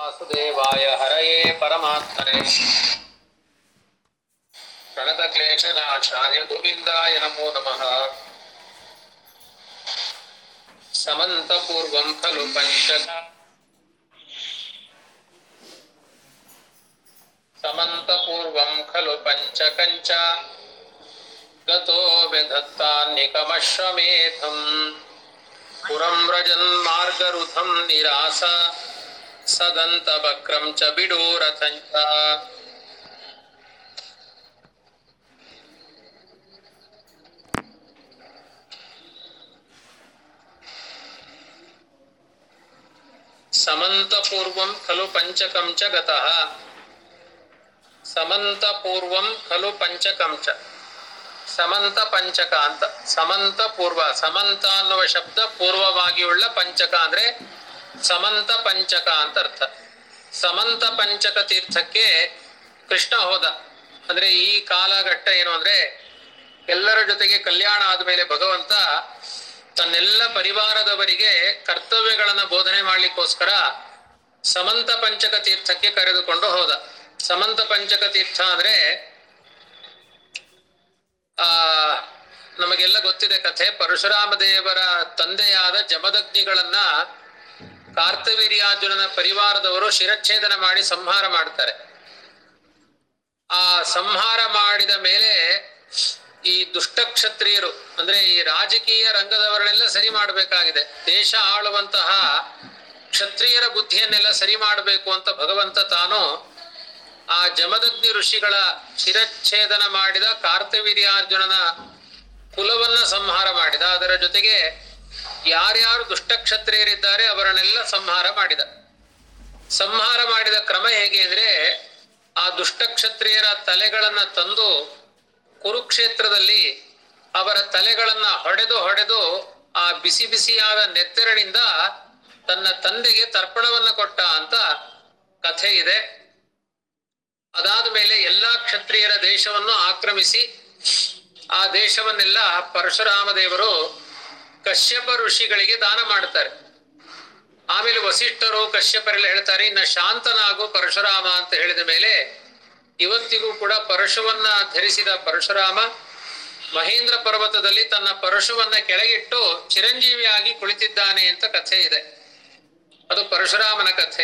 ವಾಸುದೇವಾಯ ಹರಯೇ ಪರಮಾತ್ಮನೆ ಪ್ರಣತಕ್ಲೇಶನಾಶಾಯ ಗೋವಿಂದಾಯ ನಮೋ ನಮಃ ಸಮಂತಪೂರ್ವಂ ಖಲು ಪಂಚಕ ಸಮಂತಪೂರ್ವಂ ಖಲು ಪಂಚಕಂಚ ಗತೋ ವ್ಯಧತ್ತಾನ್ನಿಕಮಶ್ವಮೇಧಂ ಪುರಂ ವ್ರಜನ್ ಮಾರ್ಗರುಥಂ ನಿರಾಸ ಸದಂತವಕ್ರಂ ಚ ಬಿಡೂರಥಂ ಚ ಸಮಂತಪೂರ್ವಂ ಖಲು ಪಂಚಕಂ ಚ ಗತಃ ಸಮಂತಪೂರ್ವಂ ಖಲು ಪಂಚಕಂ ಚ ಸಮಂತ ಪಂಚಕ ಅಂತ ಸಮಂತ ಪೂರ್ವ ಸಮಂತ ಅನ್ನುವ ಶಬ್ದ ಪೂರ್ವವಾಗಿ ಉಳ್ಳ ಪಂಚಕ ಅಂದ್ರೆ ಸಮಂತ ಪಂಚಕ ಅಂತ ಅರ್ಥ ಸಮಂತ ಪಂಚಕ ತೀರ್ಥಕ್ಕೆ ಕೃಷ್ಣ ಹೋದ ಅಂದ್ರೆ ಈ ಕಾಲಘಟ್ಟ ಏನು ಅಂದ್ರೆ ಎಲ್ಲರ ಜೊತೆಗೆ ಕಲ್ಯಾಣ ಆದ್ಮೇಲೆ ಭಗವಂತ ತನ್ನೆಲ್ಲ ಪರಿವಾರದವರಿಗೆ ಕರ್ತವ್ಯಗಳನ್ನ ಬೋಧನೆ ಮಾಡ್ಲಿಕ್ಕೋಸ್ಕರ ಸಮಂತ ಪಂಚಕ ತೀರ್ಥಕ್ಕೆ ಕರೆದುಕೊಂಡು ಹೋದ ಸಮಂತ ಪಂಚಕ ತೀರ್ಥ ಅಂದ್ರೆ ಆ ನಮಗೆಲ್ಲ ಗೊತ್ತಿದೆ ಕಥೆ ಪರಶುರಾಮ ದೇವರ ತಂದೆಯಾದ ಜಮದಗ್ನಿಗಳನ್ನ ಕಾರ್ತವೀರ್ಯಾರ್ಜುನನ ಪರಿವಾರದವರು ಶಿರಚ್ಛೇದನ ಮಾಡಿ ಸಂಹಾರ ಮಾಡ್ತಾರೆ ಆ ಸಂಹಾರ ಮಾಡಿದ ಮೇಲೆ ಈ ದುಷ್ಟ ಕ್ಷತ್ರಿಯರು ಅಂದ್ರೆ ಈ ರಾಜಕೀಯ ರಂಗದವರನ್ನೆಲ್ಲ ಸರಿ ಮಾಡಬೇಕಾಗಿದೆ ದೇಶ ಆಳುವಂತಹ ಕ್ಷತ್ರಿಯರ ಬುದ್ಧಿಯನ್ನೆಲ್ಲ ಸರಿ ಮಾಡಬೇಕು ಅಂತ ಭಗವಂತ ತಾನು ಆ ಜಮದಗ್ನಿ ಋಷಿಗಳ ಶಿರಚ್ಛೇದನ ಮಾಡಿದ ಕಾರ್ತವೀರ್ಯಾರ್ಜುನನ ಕುಲವನ್ನ ಸಂಹಾರ ಮಾಡಿದ ಅದರ ಜೊತೆಗೆ ಯಾರ್ಯಾರು ದುಷ್ಟ ಕ್ಷತ್ರಿಯರಿದ್ದಾರೆ ಅವರನ್ನೆಲ್ಲ ಸಂಹಾರ ಮಾಡಿದ ಸಂಹಾರ ಮಾಡಿದ ಕ್ರಮ ಹೇಗೆ ಅಂದ್ರೆ ಆ ದುಷ್ಟ ಕ್ಷತ್ರಿಯರ ತಲೆಗಳನ್ನ ತಂದು ಕುರುಕ್ಷೇತ್ರದಲ್ಲಿ ಅವರ ತಲೆಗಳನ್ನ ಹೊಡೆದು ಹೊಡೆದು ಆ ಬಿಸಿ ಬಿಸಿಯಾದ ನೆತ್ತೆರಳಿಂದ ತನ್ನ ತಂದೆಗೆ ತರ್ಪಣವನ್ನ ಕೊಟ್ಟ ಅಂತ ಕಥೆ ಇದೆ ಅದಾದ ಮೇಲೆ ಎಲ್ಲಾ ಕ್ಷತ್ರಿಯರ ದೇಶವನ್ನು ಆಕ್ರಮಿಸಿ ಆ ದೇಶವನ್ನೆಲ್ಲ ಪರಶುರಾಮ ದೇವರು ಕಶ್ಯಪ ಋಷಿಗಳಿಗೆ ದಾನ ಮಾಡ್ತಾರೆ ಆಮೇಲೆ ವಸಿಷ್ಠರು ಕಶ್ಯಪರೆಲ್ಲ ಹೇಳ್ತಾರೆ ಇನ್ನ ಶಾಂತನಾಗು ಪರಶುರಾಮ ಅಂತ ಹೇಳಿದ ಮೇಲೆ ಇವತ್ತಿಗೂ ಕೂಡ ಪರಶುವನ್ನ ಧರಿಸಿದ ಪರಶುರಾಮ ಮಹೇಂದ್ರ ಪರ್ವತದಲ್ಲಿ ತನ್ನ ಪರಶುವನ್ನ ಕೆಳಗಿಟ್ಟು ಚಿರಂಜೀವಿಯಾಗಿ ಕುಳಿತಿದ್ದಾನೆ ಅಂತ ಕಥೆ ಇದೆ ಅದು ಪರಶುರಾಮನ ಕಥೆ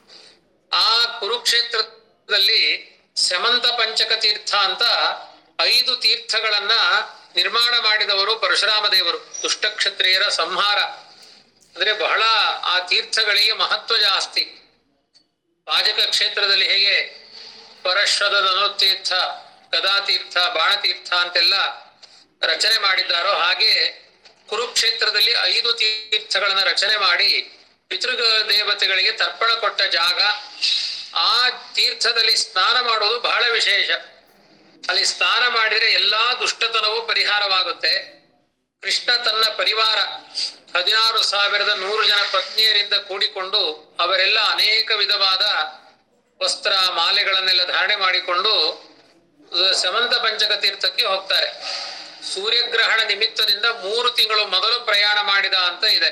ಆ ಕುರುಕ್ಷೇತ್ರದಲ್ಲಿ ಸಮಂತ ಪಂಚಕ ತೀರ್ಥ ಅಂತ ಐದು ತೀರ್ಥಗಳನ್ನ ನಿರ್ಮಾಣ ಮಾಡಿದವರು ಪರಶುರಾಮ ದೇವರು ದುಷ್ಟಕ್ಷತ್ರಿಯರ ಸಂಹಾರ ಅಂದ್ರೆ ಬಹಳ ಆ ತೀರ್ಥಗಳಿಗೆ ಮಹತ್ವ ಜಾಸ್ತಿ ಪಾಜಕ ಕ್ಷೇತ್ರದಲ್ಲಿ ಹೇಗೆ ಪರಶ್ವದ ಧನುತೀರ್ಥ ಗದಾತೀರ್ಥ ಬಾಣತೀರ್ಥ ಅಂತೆಲ್ಲ ರಚನೆ ಮಾಡಿದ್ದಾರೋ ಹಾಗೆ ಕುರುಕ್ಷೇತ್ರದಲ್ಲಿ ಐದು ತೀರ್ಥಗಳನ್ನ ರಚನೆ ಮಾಡಿ ಪಿತೃ ದೇವತೆಗಳಿಗೆ ತರ್ಪಣ ಕೊಟ್ಟ ಜಾಗ ಆ ತೀರ್ಥದಲ್ಲಿ ಸ್ನಾನ ಮಾಡೋದು ಬಹಳ ವಿಶೇಷ ಅಲ್ಲಿ ಸ್ನಾನ ಮಾಡಿದ್ರೆ ಎಲ್ಲಾ ದುಷ್ಟತನವೂ ಪರಿಹಾರವಾಗುತ್ತೆ ಕೃಷ್ಣ ತನ್ನ ಪರಿವಾರ ಹದಿನಾರು ಸಾವಿರದ ನೂರು ಜನ ಪತ್ನಿಯರಿಂದ ಕೂಡಿಕೊಂಡು ಅವರೆಲ್ಲ ಅನೇಕ ವಿಧವಾದ ವಸ್ತ್ರ ಮಾಲೆಗಳನ್ನೆಲ್ಲ ಧಾರಣೆ ಮಾಡಿಕೊಂಡು ಸಮಂತ ಪಂಚಕ ತೀರ್ಥಕ್ಕೆ ಹೋಗ್ತಾರೆ ಸೂರ್ಯಗ್ರಹಣ ನಿಮಿತ್ತದಿಂದ ಮೂರು ತಿಂಗಳು ಮೊದಲು ಪ್ರಯಾಣ ಮಾಡಿದ ಅಂತ ಇದೆ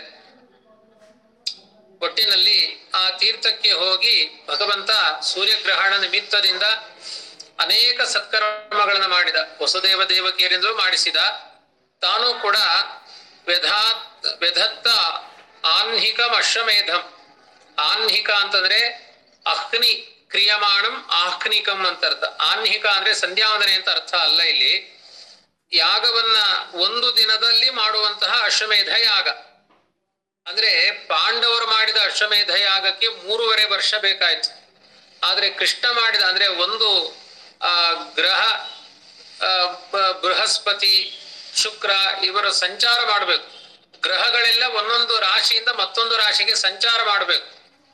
ಒಟ್ಟಿನಲ್ಲಿ ಆ ತೀರ್ಥಕ್ಕೆ ಹೋಗಿ ಭಗವಂತ ಸೂರ್ಯಗ್ರಹಣ ನಿಮಿತ್ತದಿಂದ ಅನೇಕ ಸತ್ಕರ್ಮಗಳನ್ನ ಮಾಡಿದ ವಸುದೇವ ದೇವಕಿಯರಿಂದಲೂ ಮಾಡಿಸಿದ ತಾನು ಕೂಡ ವ್ಯಧಾ ವ್ಯಧತ್ತ ಆಹ್ನಿಕಂ ಅಶ್ವಮೇಧಂ ಆಹ್ನಿಕ ಅಂತಂದ್ರೆ ಅಹ್ನಿ ಕ್ರಿಯಮಾಣಂ ಆಹ್ನಿಕಂ ಅಂತ ಅರ್ಥ ಆಹ್ನಿಕ ಅಂದ್ರೆ ಸಂಧ್ಯಾವಂದನೆ ಅಂತ ಅರ್ಥ ಅಲ್ಲ ಇಲ್ಲಿ ಯಾಗವನ್ನ ಒಂದು ದಿನದಲ್ಲಿ ಮಾಡುವಂತಹ ಅಶ್ವಮೇಧ ಯಾಗ ಅಂದ್ರೆ ಪಾಂಡವರು ಮಾಡಿದ ಅಶ್ವಮೇಧ ಯಾಗಕ್ಕೆ ಮೂರುವರೆ ವರ್ಷ ಬೇಕಾಯ್ತು ಆದ್ರೆ ಕೃಷ್ಣ ಮಾಡಿದ ಅಂದ್ರೆ ಒಂದು ಆ ಗ್ರಹ ಆ, ಬ- ಬೃಹಸ್ಪತಿ ಶುಕ್ರ ಇವರು ಸಂಚಾರ ಮಾಡಬೇಕು ಗ್ರಹಗಳೆಲ್ಲ ಒಂದೊಂದು ರಾಶಿಯಿಂದ ಮತ್ತೊಂದು ರಾಶಿಗೆ ಸಂಚಾರ ಮಾಡಬೇಕು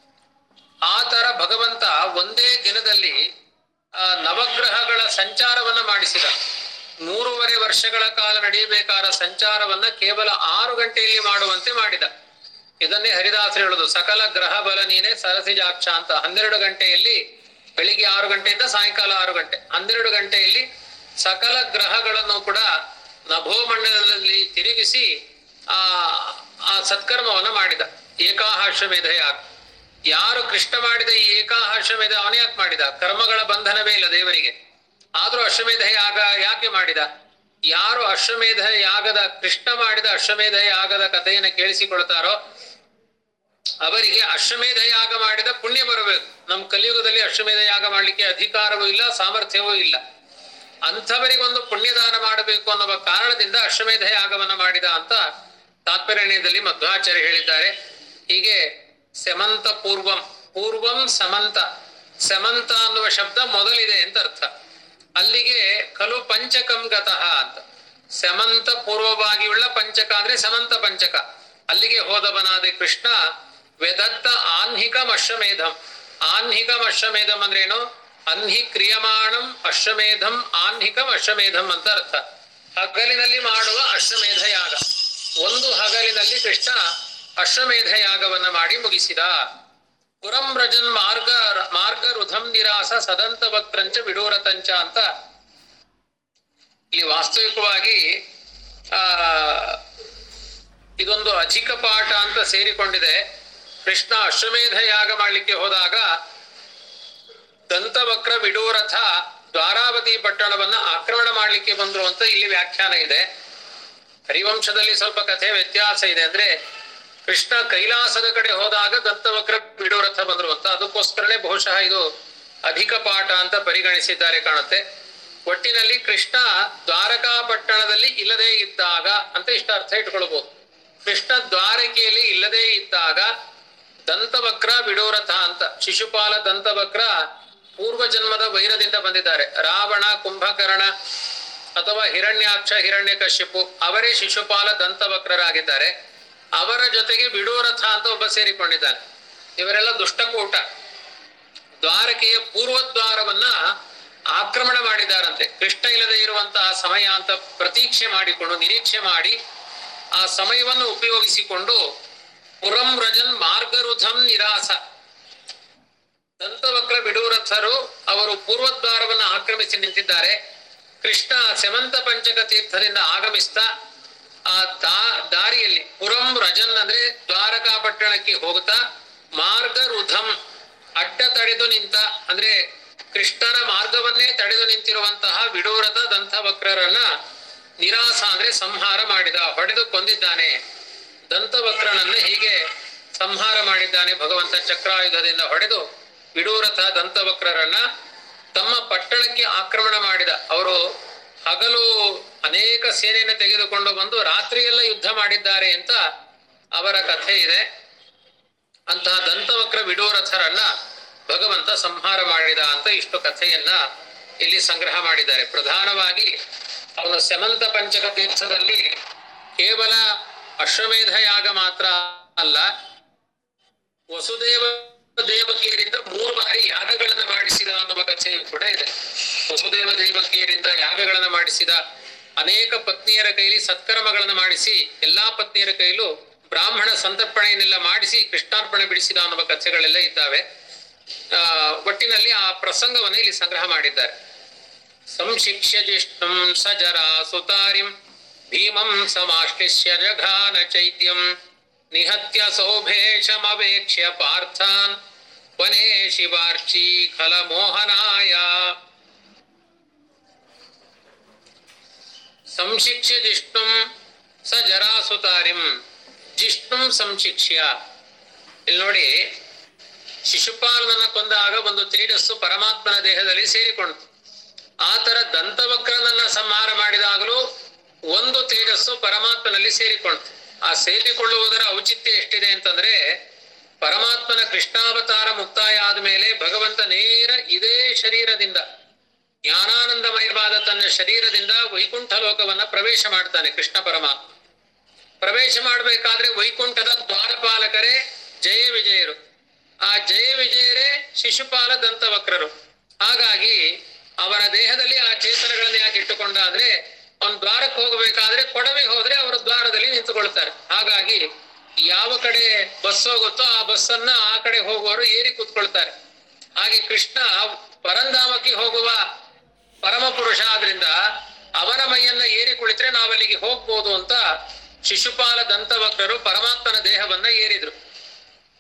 ಆ ತರ ಭಗವಂತ ಒಂದೇ ದಿನದಲ್ಲಿ ಆ ನವಗ್ರಹಗಳ ಸಂಚಾರವನ್ನ ಮಾಡಿಸಿದ ಮೂರುವರೆ ವರ್ಷಗಳ ಕಾಲ ನಡೆಯಬೇಕಾದ ಸಂಚಾರವನ್ನ ಕೇವಲ ಆರು ಗಂಟೆಯಲ್ಲಿ ಮಾಡುವಂತೆ ಮಾಡಿದ ಇದನ್ನೇ ಹರಿದಾಸರು ಹೇಳುದು ಸಕಲ ಗ್ರಹ ಬಲ ನೀನೆ ಸರಸಿಜಾಕ್ಷ ಅಂತ ಹನ್ನೆರಡು ಗಂಟೆಯಲ್ಲಿ ಬೆಳಿಗ್ಗೆ ಆರು ಗಂಟೆಯಿಂದ ಸಾಯಂಕಾಲ ಆರು ಗಂಟೆ ಹನ್ನೆರಡು ಗಂಟೆಯಲ್ಲಿ ಸಕಲ ಗ್ರಹಗಳನ್ನು ಕೂಡ ನಭೋಮಂಡಲದಲ್ಲಿ ತಿರುಗಿಸಿ ಆ ಆ ಸತ್ಕರ್ಮವನ್ನ ಮಾಡಿದ ಏಕಾಹಾಶ್ವಮೇಧ ಯಾಗ ಯಾರು ಕೃಷ್ಣ ಮಾಡಿದ ಈ ಏಕಾಹ ಅಶ್ವಮೇಧ ಅವನೇ ಯಾಕೆ ಮಾಡಿದ ಕರ್ಮಗಳ ಬಂಧನವೇ ಇಲ್ಲ ದೇವರಿಗೆ ಆದ್ರೂ ಅಶ್ವಮೇಧ ಯಾಗ ಯಾಕೆ ಮಾಡಿದ ಯಾರು ಅಶ್ವಮೇಧ ಯಾಗದ ಕೃಷ್ಣ ಮಾಡಿದ ಅಶ್ವಮೇಧ ಯಾಗದ ಕಥೆಯನ್ನು ಕೇಳಿಸಿಕೊಳ್ತಾರೋ ಅವರಿಗೆ ಅಶ್ವಮೇಧ ಯಾಗ ಮಾಡಿದ ಪುಣ್ಯ ಬರಬೇಕು ನಮ್ಮ ಕಲಿಯುಗದಲ್ಲಿ ಅಶ್ವಮೇಧ ಯಾಗ ಮಾಡ್ಲಿಕ್ಕೆ ಅಧಿಕಾರವೂ ಇಲ್ಲ ಸಾಮರ್ಥ್ಯವೂ ಇಲ್ಲ ಅಂಥವರಿಗೊಂದು ಪುಣ್ಯದಾನ ಮಾಡಬೇಕು ಅನ್ನುವ ಕಾರಣದಿಂದ ಅಶ್ವಮೇಧ ಯಾಗವನ್ನ ಮಾಡಿದ ಅಂತ ತಾತ್ಪರ್ಯದಲ್ಲಿ ಮಧ್ವಾಚಾರ್ಯ ಹೇಳಿದ್ದಾರೆ ಹೀಗೆ ಸೆಮಂತ ಪೂರ್ವಂ ಪೂರ್ವಂ ಸಮಂತ ಸಮಂತ ಅನ್ನುವ ಶಬ್ದ ಮೊದಲಿದೆ ಅಂತ ಅರ್ಥ ಅಲ್ಲಿಗೆ ಖಲು ಪಂಚಕಂ ಗತಃ ಅಂತ ಸಮಂತ ಪೂರ್ವವಾಗಿ ಉಳ್ಳ ಪಂಚಕ ಅಂದ್ರೆ ಸಮಂತ ಪಂಚಕ ಅಲ್ಲಿಗೆ ಹೋದವನಾದ ಕೃಷ್ಣ ವೆದತ್ತ ಆನ್ಹಿಕಂ ಅಶ್ವಮೇಧಂ ಆನ್ಹಿಕಂ ಅಶ್ವಮೇಧಂ ಅಂದ್ರೇನು ಅನ್ಹಿ ಕ್ರಿಯಮಾಣಂ ಅಶ್ವಮೇಧಂ ಆನ್ಹಿಕಂ ಅಶ್ವಮೇಧಂ ಅಂತ ಅರ್ಥ ಹಗಲಿನಲ್ಲಿ ಮಾಡುವ ಅಶ್ವಮೇಧ ಯಾಗ ಒಂದು ಹಗಲಿನಲ್ಲಿ ಕೃಷ್ಣ ಅಶ್ವಮೇಧ ಯಾಗವನ್ನ ಮಾಡಿ ಮುಗಿಸಿದ ಪುರಂ ರಜನ್ ಮಾರ್ಗ ಮಾರ್ಗ ರುಧಂ ನಿರಾಸ ಸದಂತ ವಕ್ರಂಚ ವಿಡೂರತಂಚ ಅಂತ ಇಲ್ಲಿ ವಾಸ್ತವಿಕವಾಗಿ ಆ ಇದೊಂದು ಅಧಿಕ ಪಾಠ ಅಂತ ಸೇರಿಕೊಂಡಿದೆ ಕೃಷ್ಣ ಅಶ್ವಮೇಧ ಯಾಗ ಮಾಡ್ಲಿಕ್ಕೆ ಹೋದಾಗ ದಂತವಕ್ರ ವಿಡೂರಥ ದ್ವಾರಾವತಿ ಪಟ್ಟಣವನ್ನ ಆಕ್ರಮಣ ಮಾಡ್ಲಿಕ್ಕೆ ಬಂದ್ರು ಅಂತ ಇಲ್ಲಿ ವ್ಯಾಖ್ಯಾನ ಇದೆ ಹರಿವಂಶದಲ್ಲಿ ಸ್ವಲ್ಪ ಕಥೆ ವ್ಯತ್ಯಾಸ ಇದೆ ಅಂದ್ರೆ ಕೃಷ್ಣ ಕೈಲಾಸದ ಕಡೆ ಹೋದಾಗ ದಂತವಕ್ರ ವಿಡೂರಥ ಬಂದ್ರು ಅಂತ ಅದಕ್ಕೋಸ್ಕರನೇ ಬಹುಶಃ ಇದು ಅಧಿಕ ಪಾಠ ಅಂತ ಪರಿಗಣಿಸಿದ್ದಾರೆ ಕಾಣುತ್ತೆ ಒಟ್ಟಿನಲ್ಲಿ ಕೃಷ್ಣ ದ್ವಾರಕಾ ಪಟ್ಟಣದಲ್ಲಿ ಇಲ್ಲದೇ ಇದ್ದಾಗ ಅಂತ ಇಷ್ಟ ಅರ್ಥ ಇಟ್ಕೊಳ್ಬಹುದು ಕೃಷ್ಣ ದ್ವಾರಕೆಯಲ್ಲಿ ಇಲ್ಲದೇ ಇದ್ದಾಗ ದಂತವಕ್ರ ವಿಡೂರಥ ಅಂತ ಶಿಶುಪಾಲ ದಂತವಕ್ರ ಪೂರ್ವ ಜನ್ಮದ ವೈರದಿಂದ ಬಂದಿದ್ದಾರೆ ರಾವಣ ಕುಂಭಕರ್ಣ ಅಥವಾ ಹಿರಣ್ಯಾಕ್ಷ ಹಿರಣ್ಯಕಶ್ಯಪು ಅವರೇ ಶಿಶುಪಾಲ ದಂತವಕ್ರರಾಗಿದ್ದಾರೆ ಅವರ ಜೊತೆಗೆ ವಿಡೂರಥ ಅಂತ ಒಬ್ಬ ಸೇರಿಕೊಂಡಿದ್ದಾನೆ ಇವರೆಲ್ಲ ದುಷ್ಟಕೂಟ ದ್ವಾರಕೆಯ ಪೂರ್ವದ್ವಾರವನ್ನ ಆಕ್ರಮಣ ಮಾಡಿದಾರಂತೆ ಕೃಷ್ಣ ಇಲ್ಲದೆ ಇರುವಂತಹ ಸಮಯ ಅಂತ ಪ್ರತೀಕ್ಷೆ ಮಾಡಿಕೊಂಡು ನಿರೀಕ್ಷೆ ಮಾಡಿ ಆ ಸಮಯವನ್ನು ಉಪಯೋಗಿಸಿಕೊಂಡು ಪುರಂ ರಜನ್ ಮಾರ್ಗರುಧಂ ನಿರಾಸ ದಂತವಕ್ರ ವಿಡೂರಥರು ಅವರು ಪೂರ್ವದ್ವಾರವನ್ನು ಆಕ್ರಮಿಸಿ ನಿಂತಿದ್ದಾರೆ ಕೃಷ್ಣ ಸೆಮಂತ ಪಂಚಕ ತೀರ್ಥದಿಂದ ಆಗಮಿಸ್ತಾ ಆ ದಾ ದಾರಿಯಲ್ಲಿ ಪುರಂ ರಜನ್ ಅಂದ್ರೆ ದ್ವಾರಕಾ ಪಟ್ಟಣಕ್ಕೆ ಹೋಗ್ತಾ ಮಾರ್ಗ ರುಧಂ ಅಡ್ಡ ತಡೆದು ನಿಂತ ಅಂದ್ರೆ ಕೃಷ್ಣನ ಮಾರ್ಗವನ್ನೇ ತಡೆದು ನಿಂತಿರುವಂತಹ ವಿಡೂರದ ದಂತವಕ್ರರನ್ನ ನಿರಾಸ ಅಂದ್ರೆ ಸಂಹಾರ ಮಾಡಿದ ಹೊಡೆದು ಕೊಂದಿದ್ದಾನೆ ದಂತವಕ್ರನನ್ನ ಹೀಗೆ ಸಂಹಾರ ಮಾಡಿದ್ದಾನೆ ಭಗವಂತ ಚಕ್ರಾಯುಧದಿಂದ ಹೊಡೆದು ವಿಡೂರಥ ದಂತವಕ್ರರನ್ನ ತಮ್ಮ ಪಟ್ಟಣಕ್ಕೆ ಆಕ್ರಮಣ ಮಾಡಿದ ಅವರು ಹಗಲು ಅನೇಕ ಸೇನೆಯನ್ನು ತೆಗೆದುಕೊಂಡು ಬಂದು ರಾತ್ರಿಯೆಲ್ಲ ಯುದ್ಧ ಮಾಡಿದ್ದಾರೆ ಅಂತ ಅವರ ಕಥೆ ಇದೆ ಅಂತಹ ದಂತವಕ್ರ ವಿಡೂರಥರನ್ನ ಭಗವಂತ ಸಂಹಾರ ಮಾಡಿದ ಅಂತ ಇಷ್ಟು ಕಥೆಯನ್ನ ಇಲ್ಲಿ ಸಂಗ್ರಹ ಮಾಡಿದ್ದಾರೆ ಪ್ರಧಾನವಾಗಿ ಅವನು ಸೆಮಂತ ಪಂಚಕ ತೀರ್ಥದಲ್ಲಿ ಕೇವಲ ಅಶ್ವಮೇಧ ಯಾಗ ಮಾತ್ರ ಅಲ್ಲ ವಸುದೇವ ದೇವಕಿಯರಿಂದ ಮೂರು ಬಾರಿ ಯಾಗಗಳನ್ನು ಮಾಡಿಸಿದ ಅನ್ನುವ ಕಥೆಯು ಕೂಡ ಇದೆ ವಸುದೇವ ದೇವಕಿಯರಿಂದ ಯಾಗಗಳನ್ನು ಮಾಡಿಸಿದ ಅನೇಕ ಪತ್ನಿಯರ ಕೈಲಿ ಸತ್ಕರ್ಮಗಳನ್ನು ಮಾಡಿಸಿ ಎಲ್ಲಾ ಪತ್ನಿಯರ ಕೈಲೂ ಬ್ರಾಹ್ಮಣ ಸಂತರ್ಪಣೆಯನ್ನೆಲ್ಲ ಮಾಡಿಸಿ ಕೃಷ್ಣಾರ್ಪಣೆ ಬಿಡಿಸಿದ ಅನ್ನುವ ಕಥೆಗಳೆಲ್ಲ ಇದ್ದಾವೆ ಆ ಒಟ್ಟಿನಲ್ಲಿ ಆ ಪ್ರಸಂಗವನ್ನು ಇಲ್ಲಿ ಸಂಗ್ರಹ ಮಾಡಿದ್ದಾರೆ ಸಂಶಿಕ್ಷ್ಯ ಜಿಷ್ಣುಂ ಸಜರಾ ಸುತಾರಿಂ ಭೀಮಂ ಸಮಾಶ್ಲಿಷ್ಯ ಜಘಾನ ಚೈತ್ಯಂ ನಿಹತ್ಯ ಸೌಭೇಶಮವೇಕ್ಷ್ಯ ಪಾರ್ಥಾನ್ ವನೇ ಶಿವಾರ್ಚಿ ಖಲ ಮೋಹನಾಯ ಸಂಶಿಕ್ಷ್ಯ ಜಿಷ್ಣುಂ ಸ ಜರಾಸುತಾರಿಂ ಜಿಷ್ಣುಂ ಸಂಶಿಕ್ಷ್ಯ ಇಲ್ಲಿ ನೋಡಿ ಶಿಶುಪಾಲನನ್ನ ಕೊಂದಾಗ ಒಂದು ತೇಜಸ್ಸು ಪರಮಾತ್ಮನ ದೇಹದಲ್ಲಿ ಸೇರಿಕೊಂಡಿತು ಆ ತರ ದಂತವಕ್ರನನ್ನ ಸಂಹಾರ ಮಾಡಿದಾಗಲೂ ಒಂದು ತೇಜಸ್ಸು ಪರಮಾತ್ಮನಲ್ಲಿ ಸೇರಿಕೊಂಡಿತು ಆ ಸೇರಿಕೊಳ್ಳುವುದರ ಔಚಿತ್ಯ ಎಷ್ಟಿದೆ ಅಂತಂದ್ರೆ ಪರಮಾತ್ಮನ ಕೃಷ್ಣಾವತಾರ ಮುಕ್ತಾಯ ಆದ್ಮೇಲೆ ಭಗವಂತ ನೇರ ಇದೇ ಶರೀರದಿಂದ ಜ್ಞಾನಾನಂದಮಯವಾದ ತನ್ನ ಶರೀರದಿಂದ ವೈಕುಂಠ ಲೋಕವನ್ನ ಪ್ರವೇಶ ಮಾಡ್ತಾನೆ ಕೃಷ್ಣ ಪರಮಾತ್ಮ ಪ್ರವೇಶ ಮಾಡಬೇಕಾದ್ರೆ ವೈಕುಂಠದ ದ್ವಾರಪಾಲಕರೇ ಜಯ ವಿಜಯರು ಆ ಜಯ ವಿಜಯರೇ ಶಿಶುಪಾಲ ದಂತವಕ್ರರು ಹಾಗಾಗಿ ಅವರ ದೇಹದಲ್ಲಿ ಆ ಚೇತನಗಳನ್ನ ಯಾಕೆ ಇಟ್ಟುಕೊಂಡ ಅಂದ್ರೆ ಅವನ್ ದ್ವಾರಕ್ಕೆ ಹೋಗಬೇಕಾದ್ರೆ ಕೊಡವೆ ಹೋದ್ರೆ ಅವರ ದ್ವಾರದಲ್ಲಿ ನಿಂತುಕೊಳ್ತಾರೆ ಹಾಗಾಗಿ ಯಾವ ಕಡೆ ಬಸ್ ಹೋಗುತ್ತೋ ಆ ಬಸ್ಸನ್ನ ಆ ಕಡೆ ಹೋಗುವವರು ಏರಿ ಕೂತ್ಕೊಳ್ತಾರೆ ಹಾಗೆ ಕೃಷ್ಣ ಪರಂಧಾಮಕ್ಕೆ ಹೋಗುವ ಪರಮ ಪುರುಷ ಆದ್ರಿಂದ ಅವನ ಮೈಯನ್ನ ಏರಿ ಕುಳಿತರೆ ನಾವಲ್ಲಿಗೆ ಹೋಗ್ಬೋದು ಅಂತ ಶಿಶುಪಾಲ ದಂತವಕ್ರರು ಪರಮಾತ್ಮನ ದೇಹವನ್ನ ಏರಿದ್ರು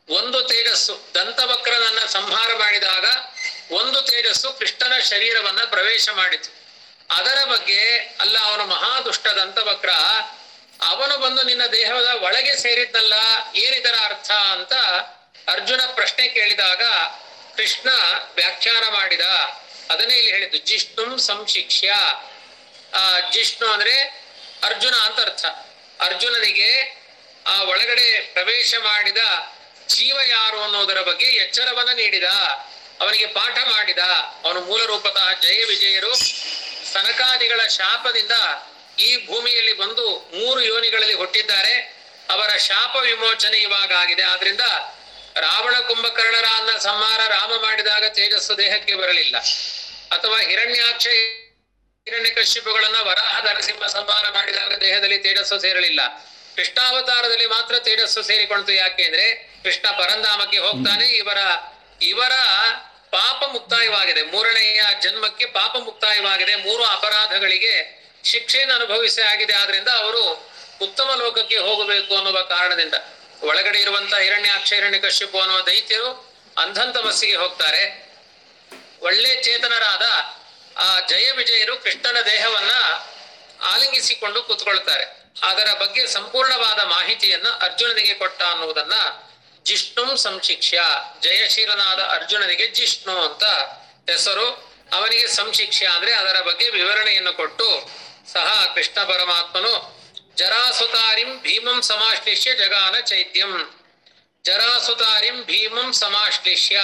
ಒಂದು ತೇಜಸ್ಸು ದಂತವಕ್ರನನ್ನ ಸಂಹಾರ ಮಾಡಿದಾಗ ಒಂದು ತೇಜಸ್ಸು ಕೃಷ್ಣನ ಶರೀರವನ್ನ ಪ್ರವೇಶ ಮಾಡಿತು ಅದರ ಬಗ್ಗೆ ಅಲ್ಲ ಅವನು ಮಹಾದುಷ್ಟ ದಂತವಕ್ರ ಅವನು ಬಂದು ನಿನ್ನ ದೇಹದ ಒಳಗೆ ಸೇರಿದ್ನಲ್ಲ ಏನಿದರ ಅರ್ಥ ಅಂತ ಅರ್ಜುನ ಪ್ರಶ್ನೆ ಕೇಳಿದಾಗ ಕೃಷ್ಣ ವ್ಯಾಖ್ಯಾನ ಮಾಡಿದ ಅದನ್ನೇ ಇಲ್ಲಿ ಹೇಳಿದ್ದು ಜಿಷ್ಣುಂ ಸಂಶಿಕ್ಷ್ಯ ಆ ಜಿಷ್ಣು ಅಂದ್ರೆ ಅರ್ಜುನ ಅಂತ ಅರ್ಥ ಅರ್ಜುನನಿಗೆ ಆ ಒಳಗಡೆ ಪ್ರವೇಶ ಮಾಡಿದ ಜೀವ ಯಾರು ಅನ್ನೋದರ ಬಗ್ಗೆ ಎಚ್ಚರವನ್ನ ನೀಡಿದ ಅವನಿಗೆ ಪಾಠ ಮಾಡಿದ ಅವನು ಮೂಲ ರೂಪತಃ ಜಯ ವಿಜಯರು ಸನಕಾದಿಗಳ ಶಾಪದಿಂದ ಈ ಭೂಮಿಯಲ್ಲಿ ಬಂದು ಮೂರು ಯೋನಿಗಳಲ್ಲಿ ಹುಟ್ಟಿದ್ದಾರೆ ಅವರ ಶಾಪ ವಿಮೋಚನೆ ಇವಾಗ ಆಗಿದೆ ಆದ್ರಿಂದ ರಾವಣ ಕುಂಭಕರ್ಣರ ಅನ್ನ ಸಂಹಾರ ರಾಮ ಮಾಡಿದಾಗ ತೇಜಸ್ಸು ದೇಹಕ್ಕೆ ಬರಲಿಲ್ಲ ಅಥವಾ ಹಿರಣ್ಯಾಕ್ಷ ಹಿರಣ್ಯಕಶ್ಯಪುಗಳನ್ನ ವರಾಹ ನರಸಿಂಹ ಸಂಹಾರ ಮಾಡಿದಾಗ ದೇಹದಲ್ಲಿ ತೇಜಸ್ಸು ಸೇರಲಿಲ್ಲ ಕೃಷ್ಣಾವತಾರದಲ್ಲಿ ಮಾತ್ರ ತೇಜಸ್ಸು ಸೇರಿಕೊಂಡಿತು ಯಾಕೆ ಅಂದ್ರೆ ಕೃಷ್ಣ ಪರಂಧಾಮಕ್ಕೆ ಹೋಗ್ತಾನೆ ಇವರ ಇವರ ಪಾಪ ಮುಕ್ತಾಯವಾಗಿದೆ ಮೂರನೆಯ ಜನ್ಮಕ್ಕೆ ಪಾಪ ಮುಕ್ತಾಯವಾಗಿದೆ ಮೂರು ಅಪರಾಧಗಳಿಗೆ ಶಿಕ್ಷೆಯನ್ನು ಅನುಭವಿಸಿ ಆಗಿದೆ ಆದ್ರಿಂದ ಅವರು ಉತ್ತಮ ಲೋಕಕ್ಕೆ ಹೋಗಬೇಕು ಅನ್ನುವ ಕಾರಣದಿಂದ ಒಳಗಡೆ ಇರುವಂತ ಹಿರಣ್ಯಾಕ್ಷ ಹಿರಣ್ಯಕಶ್ಯಪು ಅನ್ನುವ ದೈತ್ಯರು ಅಂಧಂತಮಸ್ಸಿಗೆ ಹೋಗ್ತಾರೆ ಒಳ್ಳೆ ಚೇತನರಾದ ಆ ಜಯ ವಿಜಯರು ಕೃಷ್ಣನ ದೇಹವನ್ನ ಆಲಿಂಗಿಸಿಕೊಂಡು ಕೂತ್ಕೊಳ್ತಾರೆ ಅದರ ಬಗ್ಗೆ ಸಂಪೂರ್ಣವಾದ ಮಾಹಿತಿಯನ್ನ ಅರ್ಜುನನಿಗೆ ಕೊಟ್ಟ ಅನ್ನುವುದನ್ನ ಜಿಷ್ಣುಂ ಸಂಶಿಕ್ಷ್ಯ ಜಯಶೀಲನಾದ ಅರ್ಜುನನಿಗೆ ಜಿಷ್ಣು ಅಂತ ಹೆಸರು ಅವನಿಗೆ ಸಂಶಿಕ್ಷ್ಯ ಅಂದ್ರೆ ಅದರ ಬಗ್ಗೆ ವಿವರಣೆಯನ್ನು ಕೊಟ್ಟು ಸಹ ಕೃಷ್ಣ ಪರಮಾತ್ಮನು ಜರಾಸುತಾರಿಂ ಭೀಮಂ ಸಮಾಶ್ಲಿಷ್ಯ ಜಗಾನ ಚೈತ್ಯಂ ಜರಾಸುತಾರಿಂ ಭೀಮಂ ಸಮಾಶ್ಲಿಷ್ಯ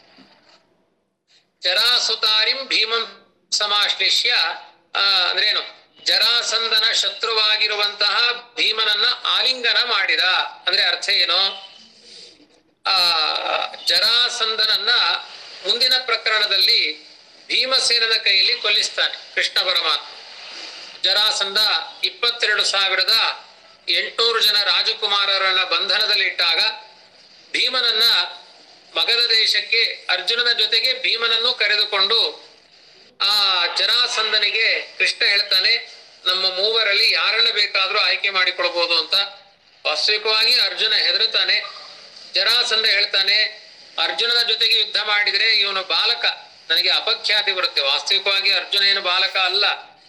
ಜರಾಸುತಾರಿಂ ಭೀಮಂ ಸಮಾಶ್ಲಿಷ್ಯ ಆ, ಅಂದ್ರೇನು ಜರಾಸಂದನ ಶತ್ರುವಾಗಿರುವಂತಹ ಭೀಮನನ್ನ ಆಲಿಂಗನ ಮಾಡಿದ ಅಂದ್ರೆ ಅರ್ಥ ಏನು ಆ ಜರಾಸಂದನನ್ನ ಮುಂದಿನ ಪ್ರಕರಣದಲ್ಲಿ ಭೀಮಸೇನನ ಕೈಯಲ್ಲಿ ಕೊಲ್ಲಿಸ್ತಾನೆ ಕೃಷ್ಣ ಪರಮಾತ್ಮ ಜರಾಸಂದ ಇಪ್ಪತ್ತೆರಡು ಸಾವಿರದ ಎಂಟುನೂರು ಜನ ರಾಜಕುಮಾರರನ್ನ ಬಂಧನದಲ್ಲಿಟ್ಟಾಗ ಭೀಮನನ್ನ ಮಗಧ ದೇಶಕ್ಕೆ ಅರ್ಜುನನ ಜೊತೆಗೆ ಭೀಮನನ್ನು ಕರೆದುಕೊಂಡು ಆ ಜರಾಸಂದನಿಗೆ ಕೃಷ್ಣ ಹೇಳ್ತಾನೆ ನಮ್ಮ ಮೂವರಲ್ಲಿ ಯಾರನ್ನ ಬೇಕಾದ್ರೂ ಆಯ್ಕೆ ಮಾಡಿಕೊಳ್ಬಹುದು ಅಂತ ವಾಸ್ತವಿಕವಾಗಿ ಅರ್ಜುನ ಹೆದರುತ್ತಾನೆ ಜರಾಸಂದ ಹೇಳ್ತಾನೆ ಅರ್ಜುನನ ಜೊತೆಗೆ ಯುದ್ಧ ಮಾಡಿದ್ರೆ ಇವನು ಬಾಲಕ ನನಗೆ ಅಪಖ್ಯಾತಿ ಬರುತ್ತೆ ವಾಸ್ತವಿಕವಾಗಿ ಅರ್ಜುನ ಏನು ಬಾಲಕ ಅಲ್ಲ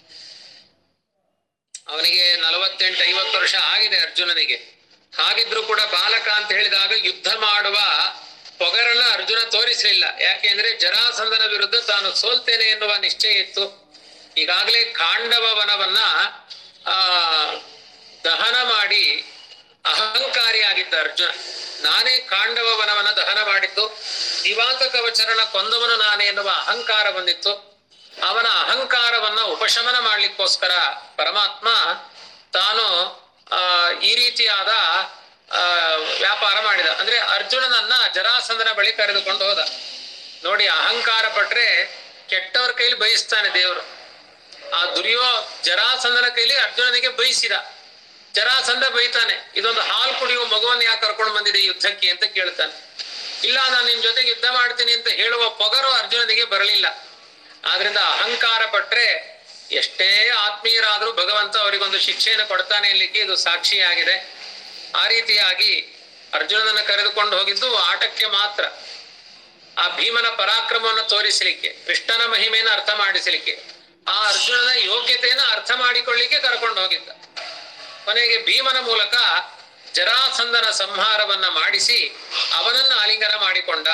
ಅವನಿಗೆ ನಲವತ್ತೆಂಟು ಐವತ್ತು ವರ್ಷ ಆಗಿದೆ ಅರ್ಜುನನಿಗೆ ಹಾಗಿದ್ರು ಕೂಡ ಬಾಲಕ ಅಂತ ಹೇಳಿದಾಗ ಯುದ್ಧ ಮಾಡುವ ಪೊಗರನ್ನ ಅರ್ಜುನ ತೋರಿಸಲಿಲ್ಲ ಯಾಕೆಂದ್ರೆ ಜರಾಸಂದನ ವಿರುದ್ಧ ತಾನು ಸೋಲ್ತೇನೆ ಎನ್ನುವ ನಿಶ್ಚಯ ಇತ್ತು ಈಗಾಗಲೇ ಖಾಂಡವ ವನವನ್ನ ಆ ದಹನ ಮಾಡಿ ಅಹಂಕಾರಿಯಾಗಿದ್ದ ಅರ್ಜುನ ನಾನೇ ಖಾಂಡವ ವನವನ್ನ ದಹನ ಮಾಡಿದ್ದು ದಿವಾಂತ ಕವಚರನ ಕೊಂದವನು ನಾನೇ ಎನ್ನುವ ಅಹಂಕಾರ ಬಂದಿತ್ತು ಅವನ ಅಹಂಕಾರವನ್ನ ಉಪಶಮನ ಮಾಡ್ಲಿಕ್ಕೋಸ್ಕರ ಪರಮಾತ್ಮ ತಾನು ಆ ಈ ರೀತಿಯಾದ ಆ ವ್ಯಾಪಾರ ಮಾಡಿದ ಅಂದ್ರೆ ಅರ್ಜುನನನ್ನ ಜರಾಸಂದನ ಬಳಿ ಕರೆದುಕೊಂಡು ಹೋದ ನೋಡಿ ಅಹಂಕಾರ ಪಟ್ರೆ ಕೆಟ್ಟವರ ಕೈಲಿ ಬಯಸ್ತಾನೆ ದೇವರು ಆ ದುರ್ಯೋ ಜರಾಸಂದನ ಕೈಲಿ ಅರ್ಜುನನಿಗೆ ಬಯಸಿದ ಜರಾಸಂದ ಬೈತಾನೆ ಇದೊಂದು ಹಾಲು ಕುಡಿಯುವ ಮಗುವನ್ನ ಯಾಕೆ ಕರ್ಕೊಂಡು ಬಂದಿದೆ ಯುದ್ಧಕ್ಕೆ ಅಂತ ಕೇಳ್ತಾನೆ ಇಲ್ಲ ನಾನು ನಿನ್ ಜೊತೆಗೆ ಯುದ್ಧ ಮಾಡ್ತೀನಿ ಅಂತ ಹೇಳುವ ಪೊಗರು ಅರ್ಜುನನಿಗೆ ಬರಲಿಲ್ಲ ಆದ್ರಿಂದ ಅಹಂಕಾರ ಪಟ್ರೆ ಎಷ್ಟೇ ಆತ್ಮೀಯರಾದ್ರೂ ಭಗವಂತ ಅವರಿಗೊಂದು ಶಿಕ್ಷೆಯನ್ನು ಕೊಡ್ತಾನೆ ಎನ್ಲಿಕ್ಕೆ ಇದು ಸಾಕ್ಷಿಯಾಗಿದೆ ಆ ರೀತಿಯಾಗಿ ಅರ್ಜುನನನ್ನ ಕರೆದುಕೊಂಡು ಹೋಗಿದ್ದು ಆಟಕ್ಕೆ ಮಾತ್ರ ಆ ಭೀಮನ ಪರಾಕ್ರಮವನ್ನು ತೋರಿಸಲಿಕ್ಕೆ ಕೃಷ್ಣನ ಮಹಿಮೆಯನ್ನು ಅರ್ಥ ಮಾಡಿಸಲಿಕ್ಕೆ ಆ ಅರ್ಜುನನ ಯೋಗ್ಯತೆಯನ್ನು ಅರ್ಥ ಮಾಡಿಕೊಳ್ಳಿಕ್ಕೆ ಕರ್ಕೊಂಡು ಹೋಗಿದ್ದ ಕೊನೆಗೆ ಭೀಮನ ಮೂಲಕ ಜರಾಸಂದನ ಸಂಹಾರವನ್ನ ಮಾಡಿಸಿ ಅವನನ್ನ ಆಲಿಂಗನ ಮಾಡಿಕೊಂಡ